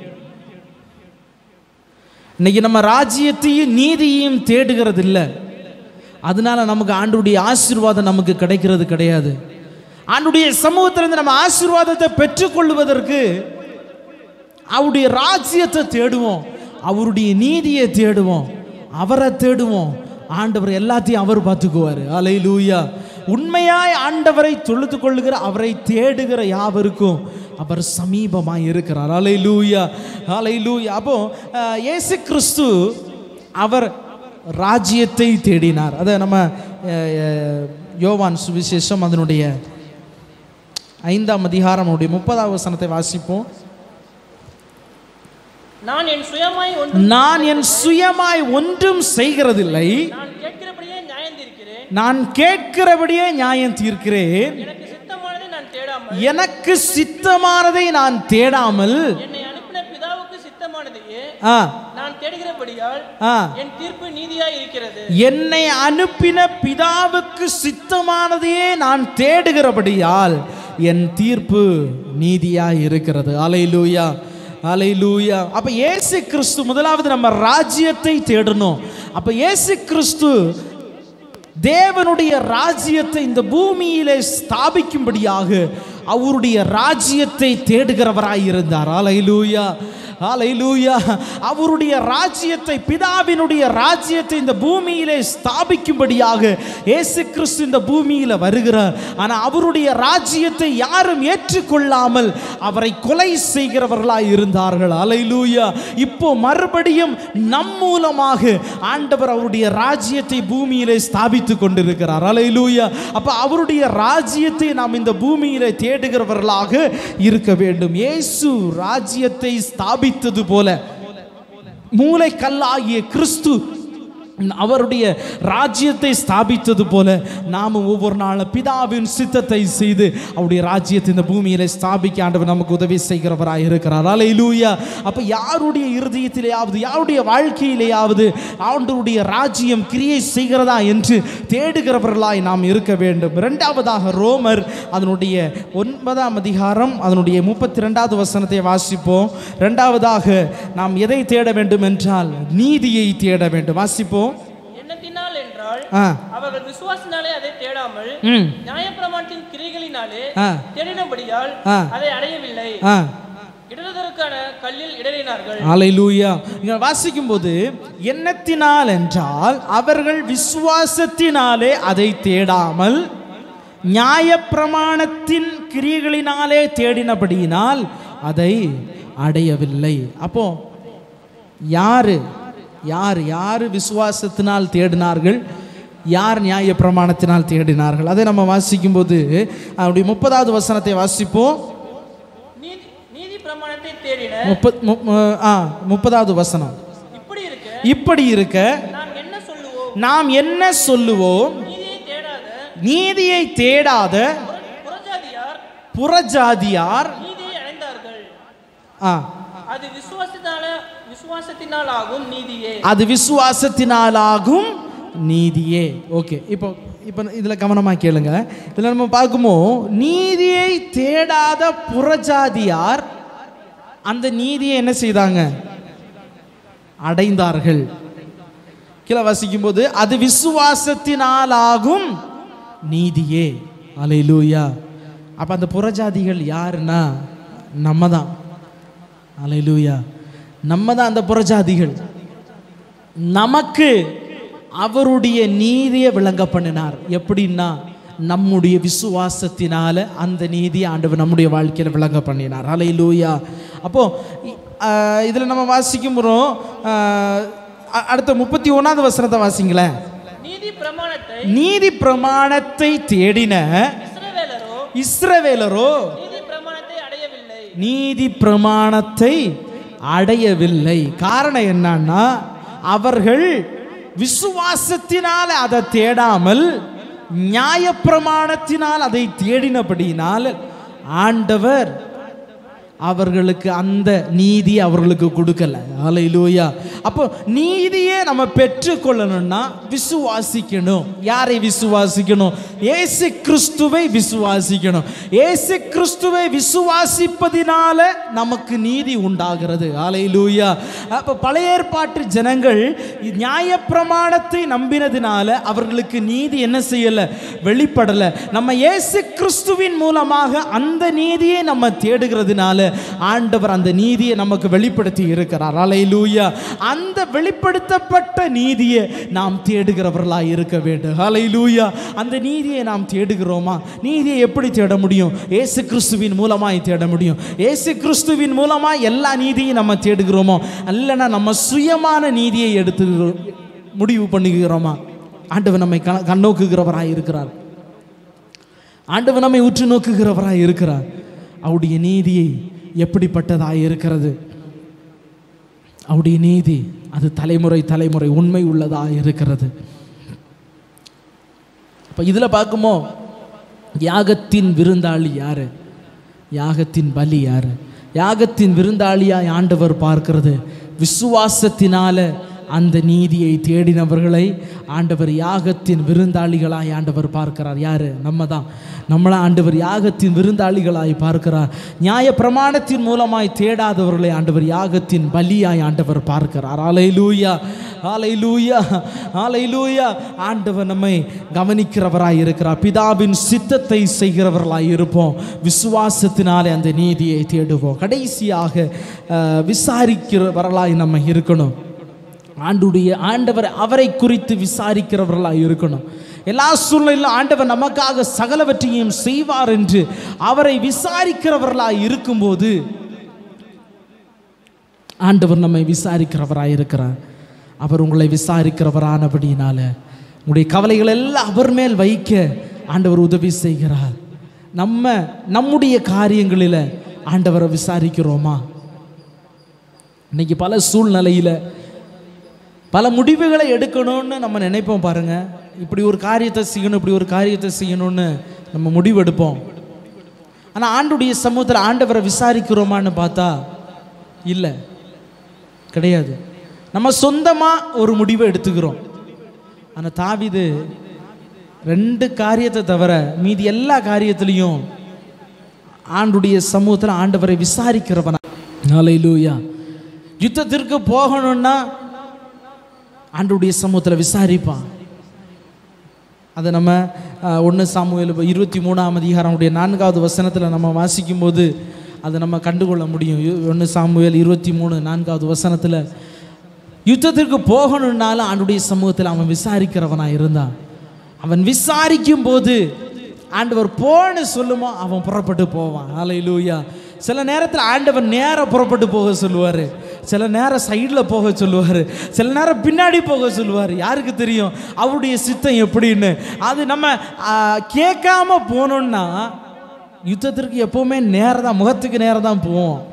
இன்னைக்கு நம்ம ராஜ்யத்தையும் நீதியையும் தேடுகிறது இல்லை அதனால நமக்கு ஆண்டுடைய ஆசீர்வாதம் நமக்கு கிடைக்கிறது கிடையாது ஆண்டுடைய சமூகத்திலிருந்து நம்ம ஆசீர்வாதத்தை பெற்றுக்கொள்வதற்கு அவருடைய ராஜ்யத்தை தேடுவோம் அவருடைய நீதியை தேடுவோம் அவரை தேடுவோம் ஆண்டவர் எல்லாத்தையும் அவர் பார்த்துக்குவார் அலை லூயா உண்மையாய் ஆண்டவரை தொழுது கொள்ளுகிற அவரை தேடுகிற யாவருக்கும் அவர் சமீபமாய் இருக்கிறார் அலை லூயா அலை லூயா அப்போ அஹ், இயேசு கிறிஸ்து அவர் ராஜ்யத்தை தேடினார் அதை நம்ம அஹ், அஹ், யோவான் சுவிசேஷம் அதனுடைய ஐந்தாம் அதிகாரம் அவருடைய முப்பதாவது வசனத்தை வாசிப்போம் நான் என் சுயமாய் ஒன்று நான் என் சுயமாய் ஒன்றும் செய்கிறதில்லை நான் கேட்கிறபடியே நியாயம் தீர்க்கிறேன் நான் கேட்கிறபடியே நியாயம் தீர்க்கிறேன் எனக்கு சித்தமானதை நான் தேடாமல் எனக்கு சித்தமானதை நான் தேடாமல் என்னை அனுப்பின பிதாவுக்கு சித்தமானதையே ஆ, நான் தேடுகிறபடியால் ஆ, என் தீர்ப்பு நீதியாய் இருக்கிறது என்னை அனுப்பின பிதாவுக்கு சித்தமானதையே நான் தேடுகிறபடியால் என் தீர்ப்பு நீதியாய் இருக்கிறது அலையிலூயா அலையிலூயா அப்ப இயேசு கிறிஸ்து முதலாவது நம்ம ராஜ்யத்தை தேடணும் அப்ப இயேசு கிறிஸ்து தேவனுடைய ராஜ்யத்தை இந்த பூமியிலே ஸ்தாபிக்கும்படியாக அவருடைய ராஜ்யத்தை தேடுகிறவராய் இருந்தார் அலையிலூயா அலையிலூயா அவருடைய ராஜ்யத்தை பிதாவினுடைய ராஜ்யத்தை இந்த பூமியிலே ஸ்தாபிக்கும்படியாக இயேசு கிறிஸ்து இந்த பூமியில வருகிறார் ஆனா அவருடைய ராஜ்யத்தை யாரும் ஏற்றுக்கொள்ளாமல் அவரை கொலை செய்கிறவர்களாய் இருந்தார்கள் அலையிலூயா இப்போ மறுபடியும் நம் மூலமாக ஆண்டவர் அவருடைய ராஜ்யத்தை பூமியிலே ஸ்தாபித்து கொண்டிருக்கிறார் அலையிலூயா அப்ப அவருடைய ராஜ்யத்தை நாம் இந்த பூமியிலே தேடுகிறவர்களாக இருக்க வேண்டும் இயேசு ராஜ்யத்தை ஸ்தாபித்தது போல மூளைக்கல்லாகிய கிறிஸ்து அவருடைய ராஜ்யத்தை ஸ்தாபித்தது போல நாமும் ஒவ்வொரு நாளும் பிதாவின் சித்தத்தை செய்து அவருடைய ராஜ்யத்தை இந்த பூமியில ஸ்தாபிக்க ஆண்டவர் நமக்கு உதவி செய்கிறவராய் இருக்கிறார் அலையிலூயா அப்ப யாருடைய இருதயத்திலேயாவது யாருடைய வாழ்க்கையிலேயாவது ஆண்டவருடைய ராஜ்யம் கிரியை செய்கிறதா என்று தேடுகிறவர்களாய் நாம் இருக்க வேண்டும் இரண்டாவதாக ரோமர் அதனுடைய ஒன்பதாம் அதிகாரம் அதனுடைய முப்பத்தி ரெண்டாவது வசனத்தை வாசிப்போம் இரண்டாவதாக நாம் எதை தேட வேண்டும் என்றால் நீதியை தேட வேண்டும் வாசிப்போம் எண்ணத்தினால் என்றால் ஆ அவர்கள் விசுவாசினாலே அதை தேடாமல் ம் நியாயப்பிரமாணத்தின் கிரிகளினாலே ஆ தேடினபடியால் ஆ. அதை அடையவில்லை ஆ இடறுதற்கான கல்லில் இடறினார்கள் அலையிலூயா இங்க வாசிக்கும்போது எண்ணத்தினால் என்றால் அவர்கள் விசுவாசத்தினாலே அதை தேடாமல் நியாயப்பிரமாணத்தின் கிரியைகளினாலே தேடினபடியினால் அதை அடையவில்லை அப்போ யாரு யார் யார் விசுவாசத்தினால் தேடினார்கள் யார் நியாய பிரமாணத்தினால் தேடினார்கள் அதை நம்ம வாசிக்கும்போது அவருடைய முப்பதாவது வசனத்தை வாசிப்போம் நீதி நீதி பிரமாணத்தை தேடின முப்பத் மு- மு- ஆ முப்பதாவது வசனம் இப்படி இப்படி இருக்க நாம் என்ன சொல்லுவோம் நாம் என்ன சொல்லுவோம் நீதியை தேடாத நீதியை தேடாத புற- புறஜாதியார் புறஜாதியார் நீதியை அடைந்தார்கள் ஆ, அது விசுவாசத்தால விசுவாசத்தினால் ஆகும் நீதியே அது விசுவாசத்தினாலாகும் நீதியே ஓகே இப்போ இப்போ இதில் கவனமாக கேளுங்க இதில் நம்ம பார்க்குமோ நீதியை தேடாத புறஜாதியார் அந்த நீதியை என்ன செய்தாங்க அடைந்தார்கள் கீழே வாசிக்கும் போது அது விசுவாசத்தினாலாகும் நீதியே அலையிலூயா அப்போ அந்த புறஜாதிகள் யாருன்னா நம்ம தான் அலையிலூயா நம்ம தான் அந்த புறஜாதிகள் நமக்கு அவருடைய நீதியை விளங்க பண்ணினார் எப்படின்னா நம்முடைய விசுவாசத்தினால அந்த நீதியை ஆண்டவர் நம்முடைய வாழ்க்கையில் விளங்க பண்ணினார் அலையிலூயா அப்போ இ- ஆஹ் இதுல நம்ம வாசிக்கும் போறோம், ஆஹ் அ- அடுத்த முப்பத்தி ஒன்றாவது வசனத்தை வாசிங்களேன் நீதி பிரமாணத்தை நீதி பிரமாணத்தை தேடின இஸ்ரவேலரோ இஸ்ரவேலரோ நீதி பிரமாணத்தை அடையவில்லை நீதி பிரமாணத்தை அடையவில்லை காரணம் என்னன்னா அவர்கள் விசுவாசத்தினால் அதை தேடாமல் நியாயப்பிரமாணத்தினால் அதை தேடினபடியினால் ஆண்டவர் அவர்களுக்கு அந்த நீதி அவர்களுக்கு கொடுக்கல ஹalleluya அப்போ நீதியே நம்ம பெற்றுக்கொள்ளணும்னா விசுவாசிக்கணும் யாரை விசுவாசிக்கணும் இயேசு கிறிஸ்துவை விசுவாசிக்கணும் இயேசு கிறிஸ்துவை விசுவாசிப்பதினால நமக்கு நீதி உண்டாகிறது ஹalleluya அப்போ பழைய ஏற்பாட்டு ஜனங்கள் நியாயப்பிரமாணத்தை நம்பினதினால அவர்களுக்கு நீதி என்ன செய்யல வெளிப்படல நம்ம இயேசு கிறிஸ்துவின் மூலமாக அந்த நீதியை நம்ம தேடுகிறதுனால ஆண்டவர் அந்த நீதியை நமக்கு வெளிப்படுத்தி இருக்கிறார் ஹalleluya அந்த வெளிப்படுத்தப்பட்ட நீதியை நாம் தேடுகிறவர்களாய் இருக்க வேண்டும் ஹalleluya அந்த நீதியை நாம் தேடுகிறோமா நீதியை எப்படி தேட முடியும் இயேசு கிறிஸ்துவின் மூலமாய் தேட முடியும் இயேசு கிறிஸ்துவின் மூலமாய் எல்லா நீதியும் நம்ம தேடுகிறோமோ அல்லனா நம்ம சுயமான நீதியை எடுத்து முடிவு பண்ணுகிறோமா ஆண்டவர் நம்மை கண- கண்ணோக்குகிறவராய் இருக்கிறார் ஆண்டவர் நம்மை உற்று நோக்குகிறவராய் இருக்கிறார் அவருடைய நீதியை எப்படிப்பட்டதாய் இருக்கிறது அவருடைய நீதி அது தலைமுறை தலைமுறை உண்மை உள்ளதாக இருக்கிறது இப்போ இதில் பார்க்குமோ யாகத்தின் விருந்தாளி யாரு யாகத்தின் பலி யாரு யாகத்தின் விருந்தாளியாய் ஆண்டவர் பார்க்கிறது விசுவாசத்தினால அந்த நீதியை தேடினவர்களை ஆண்டவர் யாகத்தின் விருந்தாளிகளாய் ஆண்டவர் பார்க்கிறார் யாரு நம்ம தான் நம்மளை ஆண்டவர் யாகத்தின் விருந்தாளிகளாய் பார்க்கிறார் நியாய பிரமாணத்தின் மூலமாய் தேடாதவர்களை ஆண்டவர் யாகத்தின் பலியாய் ஆண்டவர் பார்க்கிறார் ஆலையிலூயா ஆலையிலூயா ஆலையிலூயா ஆண்டவர் நம்மை கவனிக்கிறவராய் இருக்கிறார் பிதாவின் சித்தத்தை செய்கிறவர்களாய் இருப்போம் விசுவாசத்தினாலே அந்த நீதியை தேடுவோம் கடைசியாக அஹ், விசாரிக்கிறவர்களாய் நம்ம இருக்கணும் ஆண்டுடைய ஆண்டவர் அவரை குறித்து விசாரிக்கிறவர்களாய் இருக்கணும் எல்லா சூழ்நிலையிலும் ஆண்டவர் நமக்காக சகலவற்றையும் செய்வார் என்று அவரை விசாரிக்கிறவர்களாய் இருக்கும்போது ஆண்டவர் நம்மை விசாரிக்கிறவராய் இருக்கிறார் அவர் உங்களை விசாரிக்கிறவரானபடியினால உங்களுடைய கவலைகள் எல்லாம் அவர் மேல் வைக்க ஆண்டவர் உதவி செய்கிறார் நம்ம நம்முடைய காரியங்களில் ஆண்டவரை விசாரிக்கிறோமா இன்னைக்கு பல சூழ்நிலையில் பல முடிவுகளை எடுக்கணும்னு நம்ம நினைப்போம் பாருங்க இப்படி ஒரு காரியத்தை செய்யணும் இப்படி ஒரு காரியத்தை செய்யணும்னு நம்ம முடிவு எடுப்போம் ஆனால் ஆண்டுடைய சமூகத்தில் ஆண்டவரை விசாரிக்கிறோமான்னு பார்த்தா இல்லை கிடையாது நம்ம சொந்தமாக ஒரு முடிவை எடுத்துக்கிறோம் ஆனால் தாவிது ரெண்டு காரியத்தை தவிர மீதி எல்லா காரியத்திலையும் ஆண்டுடைய சமூகத்தில் ஆண்டவரை விசாரிக்கிறவனா ஹalleluya யுத்தத்திற்கு போகணும்னா ஆண்டுடைய சமூகத்தில் விசாரிப்பான் அதை நம்ம ஒன்று சாமுவேல் இருபத்தி மூணாம் அதிகாரமுடைய நான்காவது வசனத்தில் நம்ம வாசிக்கும்போது அதை நம்ம கண்டுகொள்ள முடியும் ஒன்று சாமுவேல் இருபத்தி மூணு நான்காவது வசனத்தில் யுத்தத்திற்கு போகணுன்னாலும் ஆண்டுடைய சமூகத்தில் அவன் விசாரிக்கிறவனாக இருந்தான் அவன் விசாரிக்கும் போது ஆண்டவர் போன்னு சொல்லுமோ அவன் புறப்பட்டு போவான் ஹalleluya சில நேரத்தில் ஆண்டவர் நேராக புறப்பட்டு போக சொல்லுவார் சில நேரம் சைடில் போக சொல்லுவார் சில நேரம் பின்னாடி போக சொல்லுவார் யாருக்கு தெரியும் அவருடைய சித்தம் எப்படின்னு அது நம்ம ஆ, கேட்காம போனோம்னா யுத்தத்திற்கு எப்போவுமே நேரம் தான் முகத்துக்கு நேரம் தான் போவோம்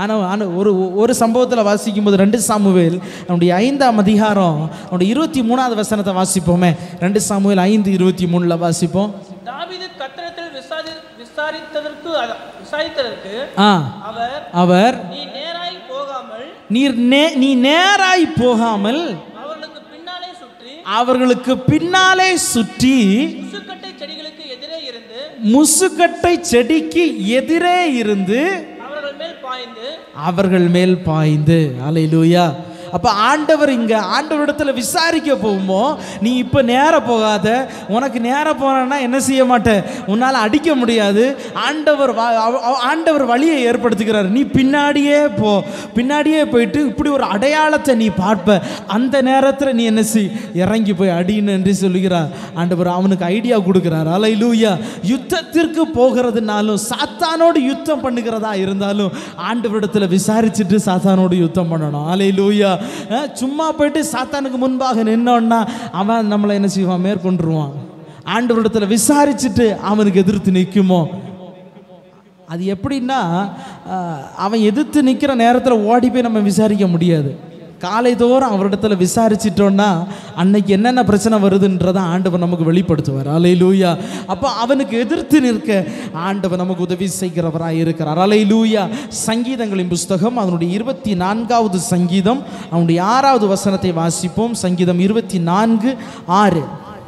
ஆனால் ஆனால் ஒரு ஒரு சம்பவத்தில் வாசிக்கும்போது ரெண்டு சாமுவேல் நம்முடைய ஐந்தாம் அதிகாரம் நம்முடைய இருபத்தி மூணாவது வசனத்தை வாசிப்போமே ரெண்டு சாமுவேல் ஐந்து இருபத்தி மூணில் வாசிப்போம் தாவீது கத்தரத்தில் விசாரி விசாரித்ததற்கு அத- விசாரித்ததற்கு ஆ அவர் அவர் நீ நேராய் போகாமல் நீர் நே நீ நேராய் போகாமல் அவர்களுக்கு பின்னாலே சுற்றி அவர்களுக்கு பின்னாலே சுற்றி முசுக்கட்டை செடிகளுக்கு எதிரே இருந்து முசுக்கட்டை செடிக்கு எதிரே இருந்து அவர்கள் மேல் பாய்ந்து அவர்கள் மேல் பாய்ந்து அலையிலூயா அப்போ ஆண்டவர் இங்கே ஆண்டவரிடத்துல விசாரிக்க போகும்போ நீ இப்போ நேர போகாத உனக்கு நேர போனா என்ன செய்ய மாட்ட உன்னால் அடிக்க முடியாது ஆண்டவர் வா- அவ- அவ- ஆண்டவர் வழியை ஏற்படுத்துகிறார் நீ பின்னாடியே போ பின்னாடியே போயிட்டு இப்படி ஒரு அடையாளத்தை நீ பார்ப்ப அந்த நேரத்தில் நீ என்ன செய் இறங்கி போய் அடின்னு என்று சொல்லுகிறார் ஆண்டவர் அவனுக்கு ஐடியா கொடுக்குறார் அலையிலூயா யுத்தத்திற்கு போகிறதுனாலும் சாத்தானோடு யுத்தம் பண்ணுகிறதா இருந்தாலும் ஆண்டவரிடத்துல விசாரிச்சுட்டு சாத்தானோடு யுத்தம் பண்ணணும் அலையிலூயா அஹ், சும்மா போயிட்டு சாத்தானுக்கு முன்பாக நின்னோன்னா அவன் நம்மளை என்ன செய்வான் மேற்கொண்டுருவான் ஆண்டவரிடத்துல விசாரிச்சுட்டு அவனுக்கு எதிர்த்து நிற்குமோ அது எப்படின்னா அஹ், அவன் எதிர்த்து நிற்கிற நேரத்தில் ஓடி போய் நம்ம விசாரிக்க முடியாது காலை தோறும் அவரிடத்துல விசாரிச்சிட்டோன்னா அன்னைக்கு என்னென்ன பிரச்சனை வருதுன்றதை ஆண்டவர் நமக்கு வெளிப்படுத்துவார் அலை லூயா அப்போ அவனுக்கு எதிர்த்து நிற்க ஆண்டவர் நமக்கு உதவி செய்கிறவராக இருக்கிறார் அலை லூயா சங்கீதங்களின் புஸ்தகம் அதனுடைய இருபத்தி நான்காவது சங்கீதம் அவனுடைய ஆறாவது வசனத்தை வாசிப்போம் சங்கீதம் இருபத்தி நான்கு ஆறு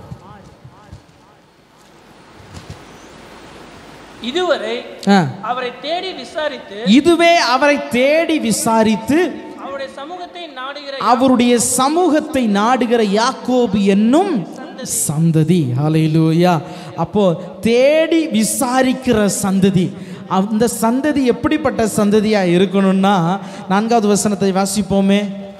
இதுவரை ஆ. அவரை தேடி விசாரித்து இதுவே அவரை தேடி விசாரித்து அவருடைய சமூகத்தை நாடுகிற அவருடைய சமூகத்தை நாடுகிற யாக்கோபு என்னும் சந்ததி ஹalleluya அப்போ தேடி விசாரிக்கிற சந்ததி அந்த சந்ததி எப்படிப்பட்ட சந்ததியா இருக்கணும்னா நான்காவது வசனத்தை வாசிப்போமே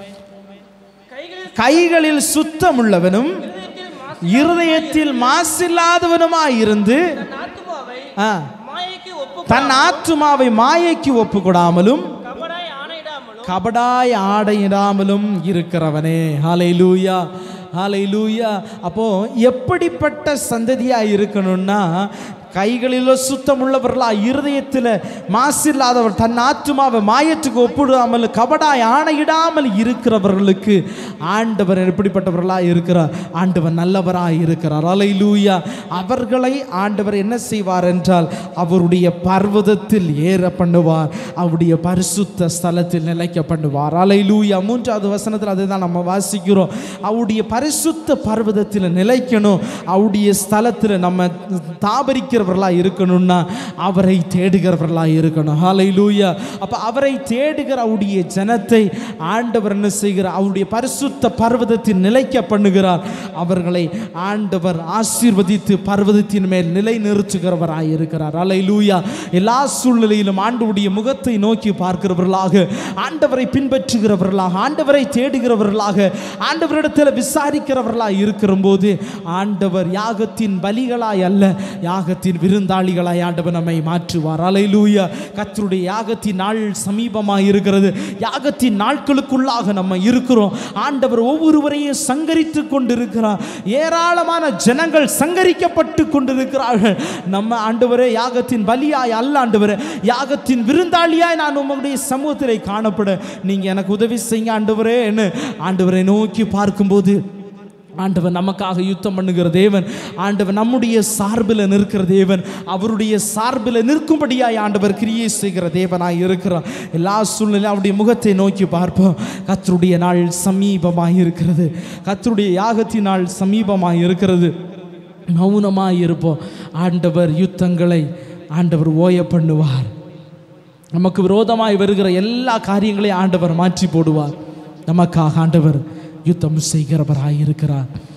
கைகளில் கைகளில் சுத்தமுள்ளவனும் இருதயத்தில் மாசு இருதயத்தில் மாசில்லாதவனுமாய் இருந்து தன் ஆத்துமாவை ஆ, மாயைக்கு ஒப்பு தன் ஆத்துமாவை மாயைக்கு ஒப்பு கொடாமலும் கபடாய் ஆணையிடாமலும் கபடாய் ஆடையிடாமலும் இருக்கிறவனே ஹாலை லூயா ஹாலை லூயா அப்போ எப்படிப்பட்ட சந்ததியா இருக்கணும்னா கைகளிலோ சுத்தமுள்ளவர்களா இருதயத்தில் மாசில்லாதவர் தன் ஆத்துமாவை மாயத்துக்கு ஒப்பிடாமல் கபடாய் ஆணையிடாமல் இருக்கிறவர்களுக்கு ஆண்டவர் எப்படிப்பட்டவர்களா இருக்கிறார் ஆண்டவர் நல்லவராய் இருக்கிறார் அலை லூயா அவர்களை ஆண்டவர் என்ன செய்வார் என்றால் அவருடைய பர்வதத்தில் ஏற பண்ணுவார் அவருடைய பரிசுத்த ஸ்தலத்தில் நிலைக்க பண்ணுவார் அலை லூயா மூன்றாவது வசனத்தில் அதுதான் நம்ம வாசிக்கிறோம் அவருடைய பரிசுத்த பர்வதத்தில் நிலைக்கணும் அவருடைய ஸ்தலத்தில் நம்ம தாபரிக்கிறவர்களா இருக்கணும்னா அவரை தேடுகிறவர்களா இருக்கணும் ஹாலை லூயா அப்போ அவரை தேடுகிற அவருடைய ஜனத்தை ஆண்டவர் என்ன செய்கிறார் அவருடைய பரிசுத்த பர்வதத்தில் நிலைக்க பண்ணுகிறார் அவர்களை ஆண்டவர் ஆசீர்வதித்து பர்வதத்தின் மேல் நிலை நிறுத்துகிறவராய் இருக்கிறார் அலை லூயா எல்லா சூழ்நிலையிலும் ஆண்டவருடைய முகத்தை நோக்கி பார்க்கிறவர்களாக ஆண்டவரை பின்பற்றுகிறவர்களாக ஆண்டவரை தேடுகிறவர்களாக ஆண்டவரிடத்தில் விசாரிக்கிறவர்களாக இருக்கிறபோது ஆண்டவர் யாகத்தின் பலிகளாய் அல்ல யாகத்தின் விருந்தாளிகளாய் ஆண்டவர் நம்மை மாற்றுவார் அலையிலூயா கர்த்தருடைய யாகத்தின் நாள் சமீபமாக இருக்கிறது யாகத்தின் நாட்களுக்குள்ளாக நம்ம இருக்கிறோம் ஆண்டவர் ஒவ்வொருவரையும் சங்கரித்து கொண்டிருக்கிறார் ஏராளமான ஜனங்கள் சங்கரிக்கப்பட்டு கொண்டிருக்கிறார்கள் நம்ம ஆண்டவரே யாகத்தின் பலியாய் அல்ல ஆண்டவரே யாகத்தின் விருந்தாளியாய் நான் உங்களுடைய சமூகத்திலே காணப்பட நீங்க எனக்கு உதவி செய்யுங்க ஆண்டவரே என்ன ஆண்டவரை நோக்கி பார்க்கும்போது ஆண்டவர் நமக்காக யுத்தம் பண்ணுகிற தேவன் ஆண்டவர் நம்முடைய சார்பில் நிற்கிற தேவன் அவருடைய சார்பில் நிற்கும்படியாய் ஆண்டவர் கிரியை செய்கிற தேவனாய் இருக்கிறார் எல்லா சூழ்நிலையும் அவருடைய முகத்தை நோக்கி பார்ப்போம் கத்தருடைய நாள் சமீபமாய் இருக்கிறது கத்தருடைய யாகத்தின் நாள் சமீபமாய் இருக்கிறது மௌனமாய் இருப்போம் ஆண்டவர் யுத்தங்களை ஆண்டவர் ஓய பண்ணுவார் நமக்கு விரோதமாய் வருகிற எல்லா காரியங்களையும் ஆண்டவர் மாற்றி போடுவார் நமக்காக ஆண்டவர் யுத்தம் செய்கிறவராய் இருக்கிறார்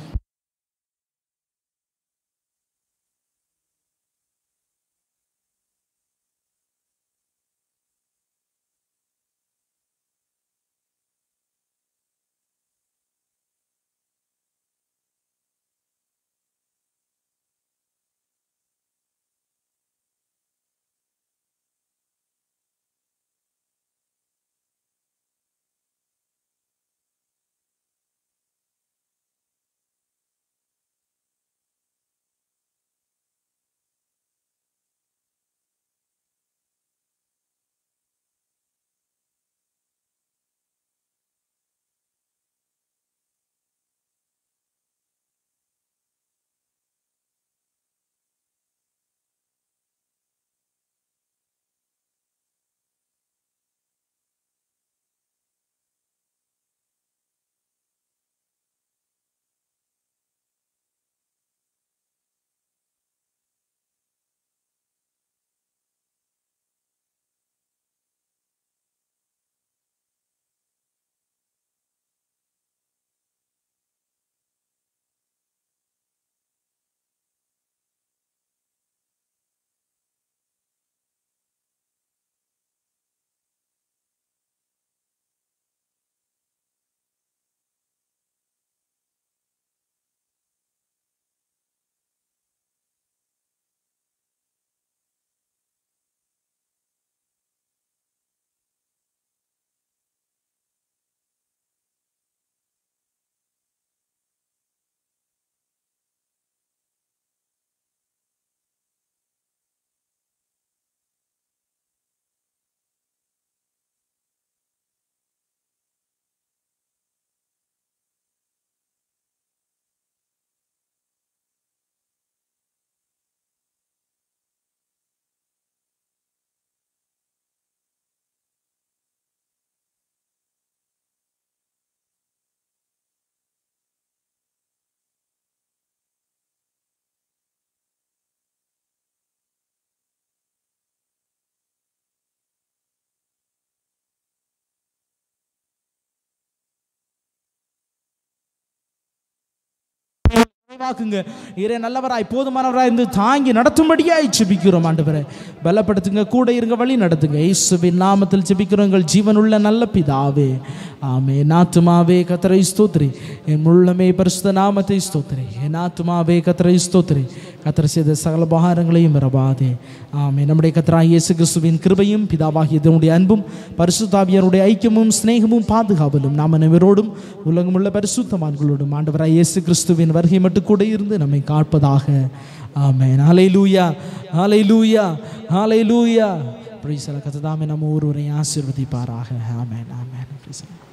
நிறைவாக்குங்க இறை நல்லவராய் போதுமானவராய் இருந்து தாங்கி நடத்தும்படியாய் ஜெபிக்கிறோம் ஆண்டவரே பலப்படுத்துங்க கூட இருங்க வழி நடத்துங்க இயேசுவின் நாமத்தில் ஜெபிக்கிறோம் எங்கள் ஜீவனுள்ள நல்ல பிதாவே ஆமே நாத்துமாவே கத்தரை ஸ்தோத்ரி என் உள்ளமே பரிசுத்த நாமத்தை ஸ்தோத்ரி என் ஆத்துமாவே கத்தரை ஸ்தோத்ரி கத்தர் செய்த சகல உபகாரங்களையும் மறவாதே ஆமே நம்முடைய கத்தரா இயேசு கிறிஸ்துவின் கிருபையும் பிதாவாகிய தேவனுடைய அன்பும் பரிசுத்தாவியருடைய ஐக்கியமும் சிநேகமும் பாதுகாவலும் நாம் அனைவரோடும் உலகமுள்ள பரிசுத்தமான்களோடும் ஆண்டவராய் இயேசு கிறிஸ்துவின் வருகை மட்டும் கூட இருந்து நம்மை காப்பதாக ஆமென் ஹalleluya ஹalleluya ஹalleluya பிரைஸ் கத்ததாமே நம்ம ஒருவரை ஆசீர்வதிப்பாராக ஆமென் ஆமென் Praise the Lord.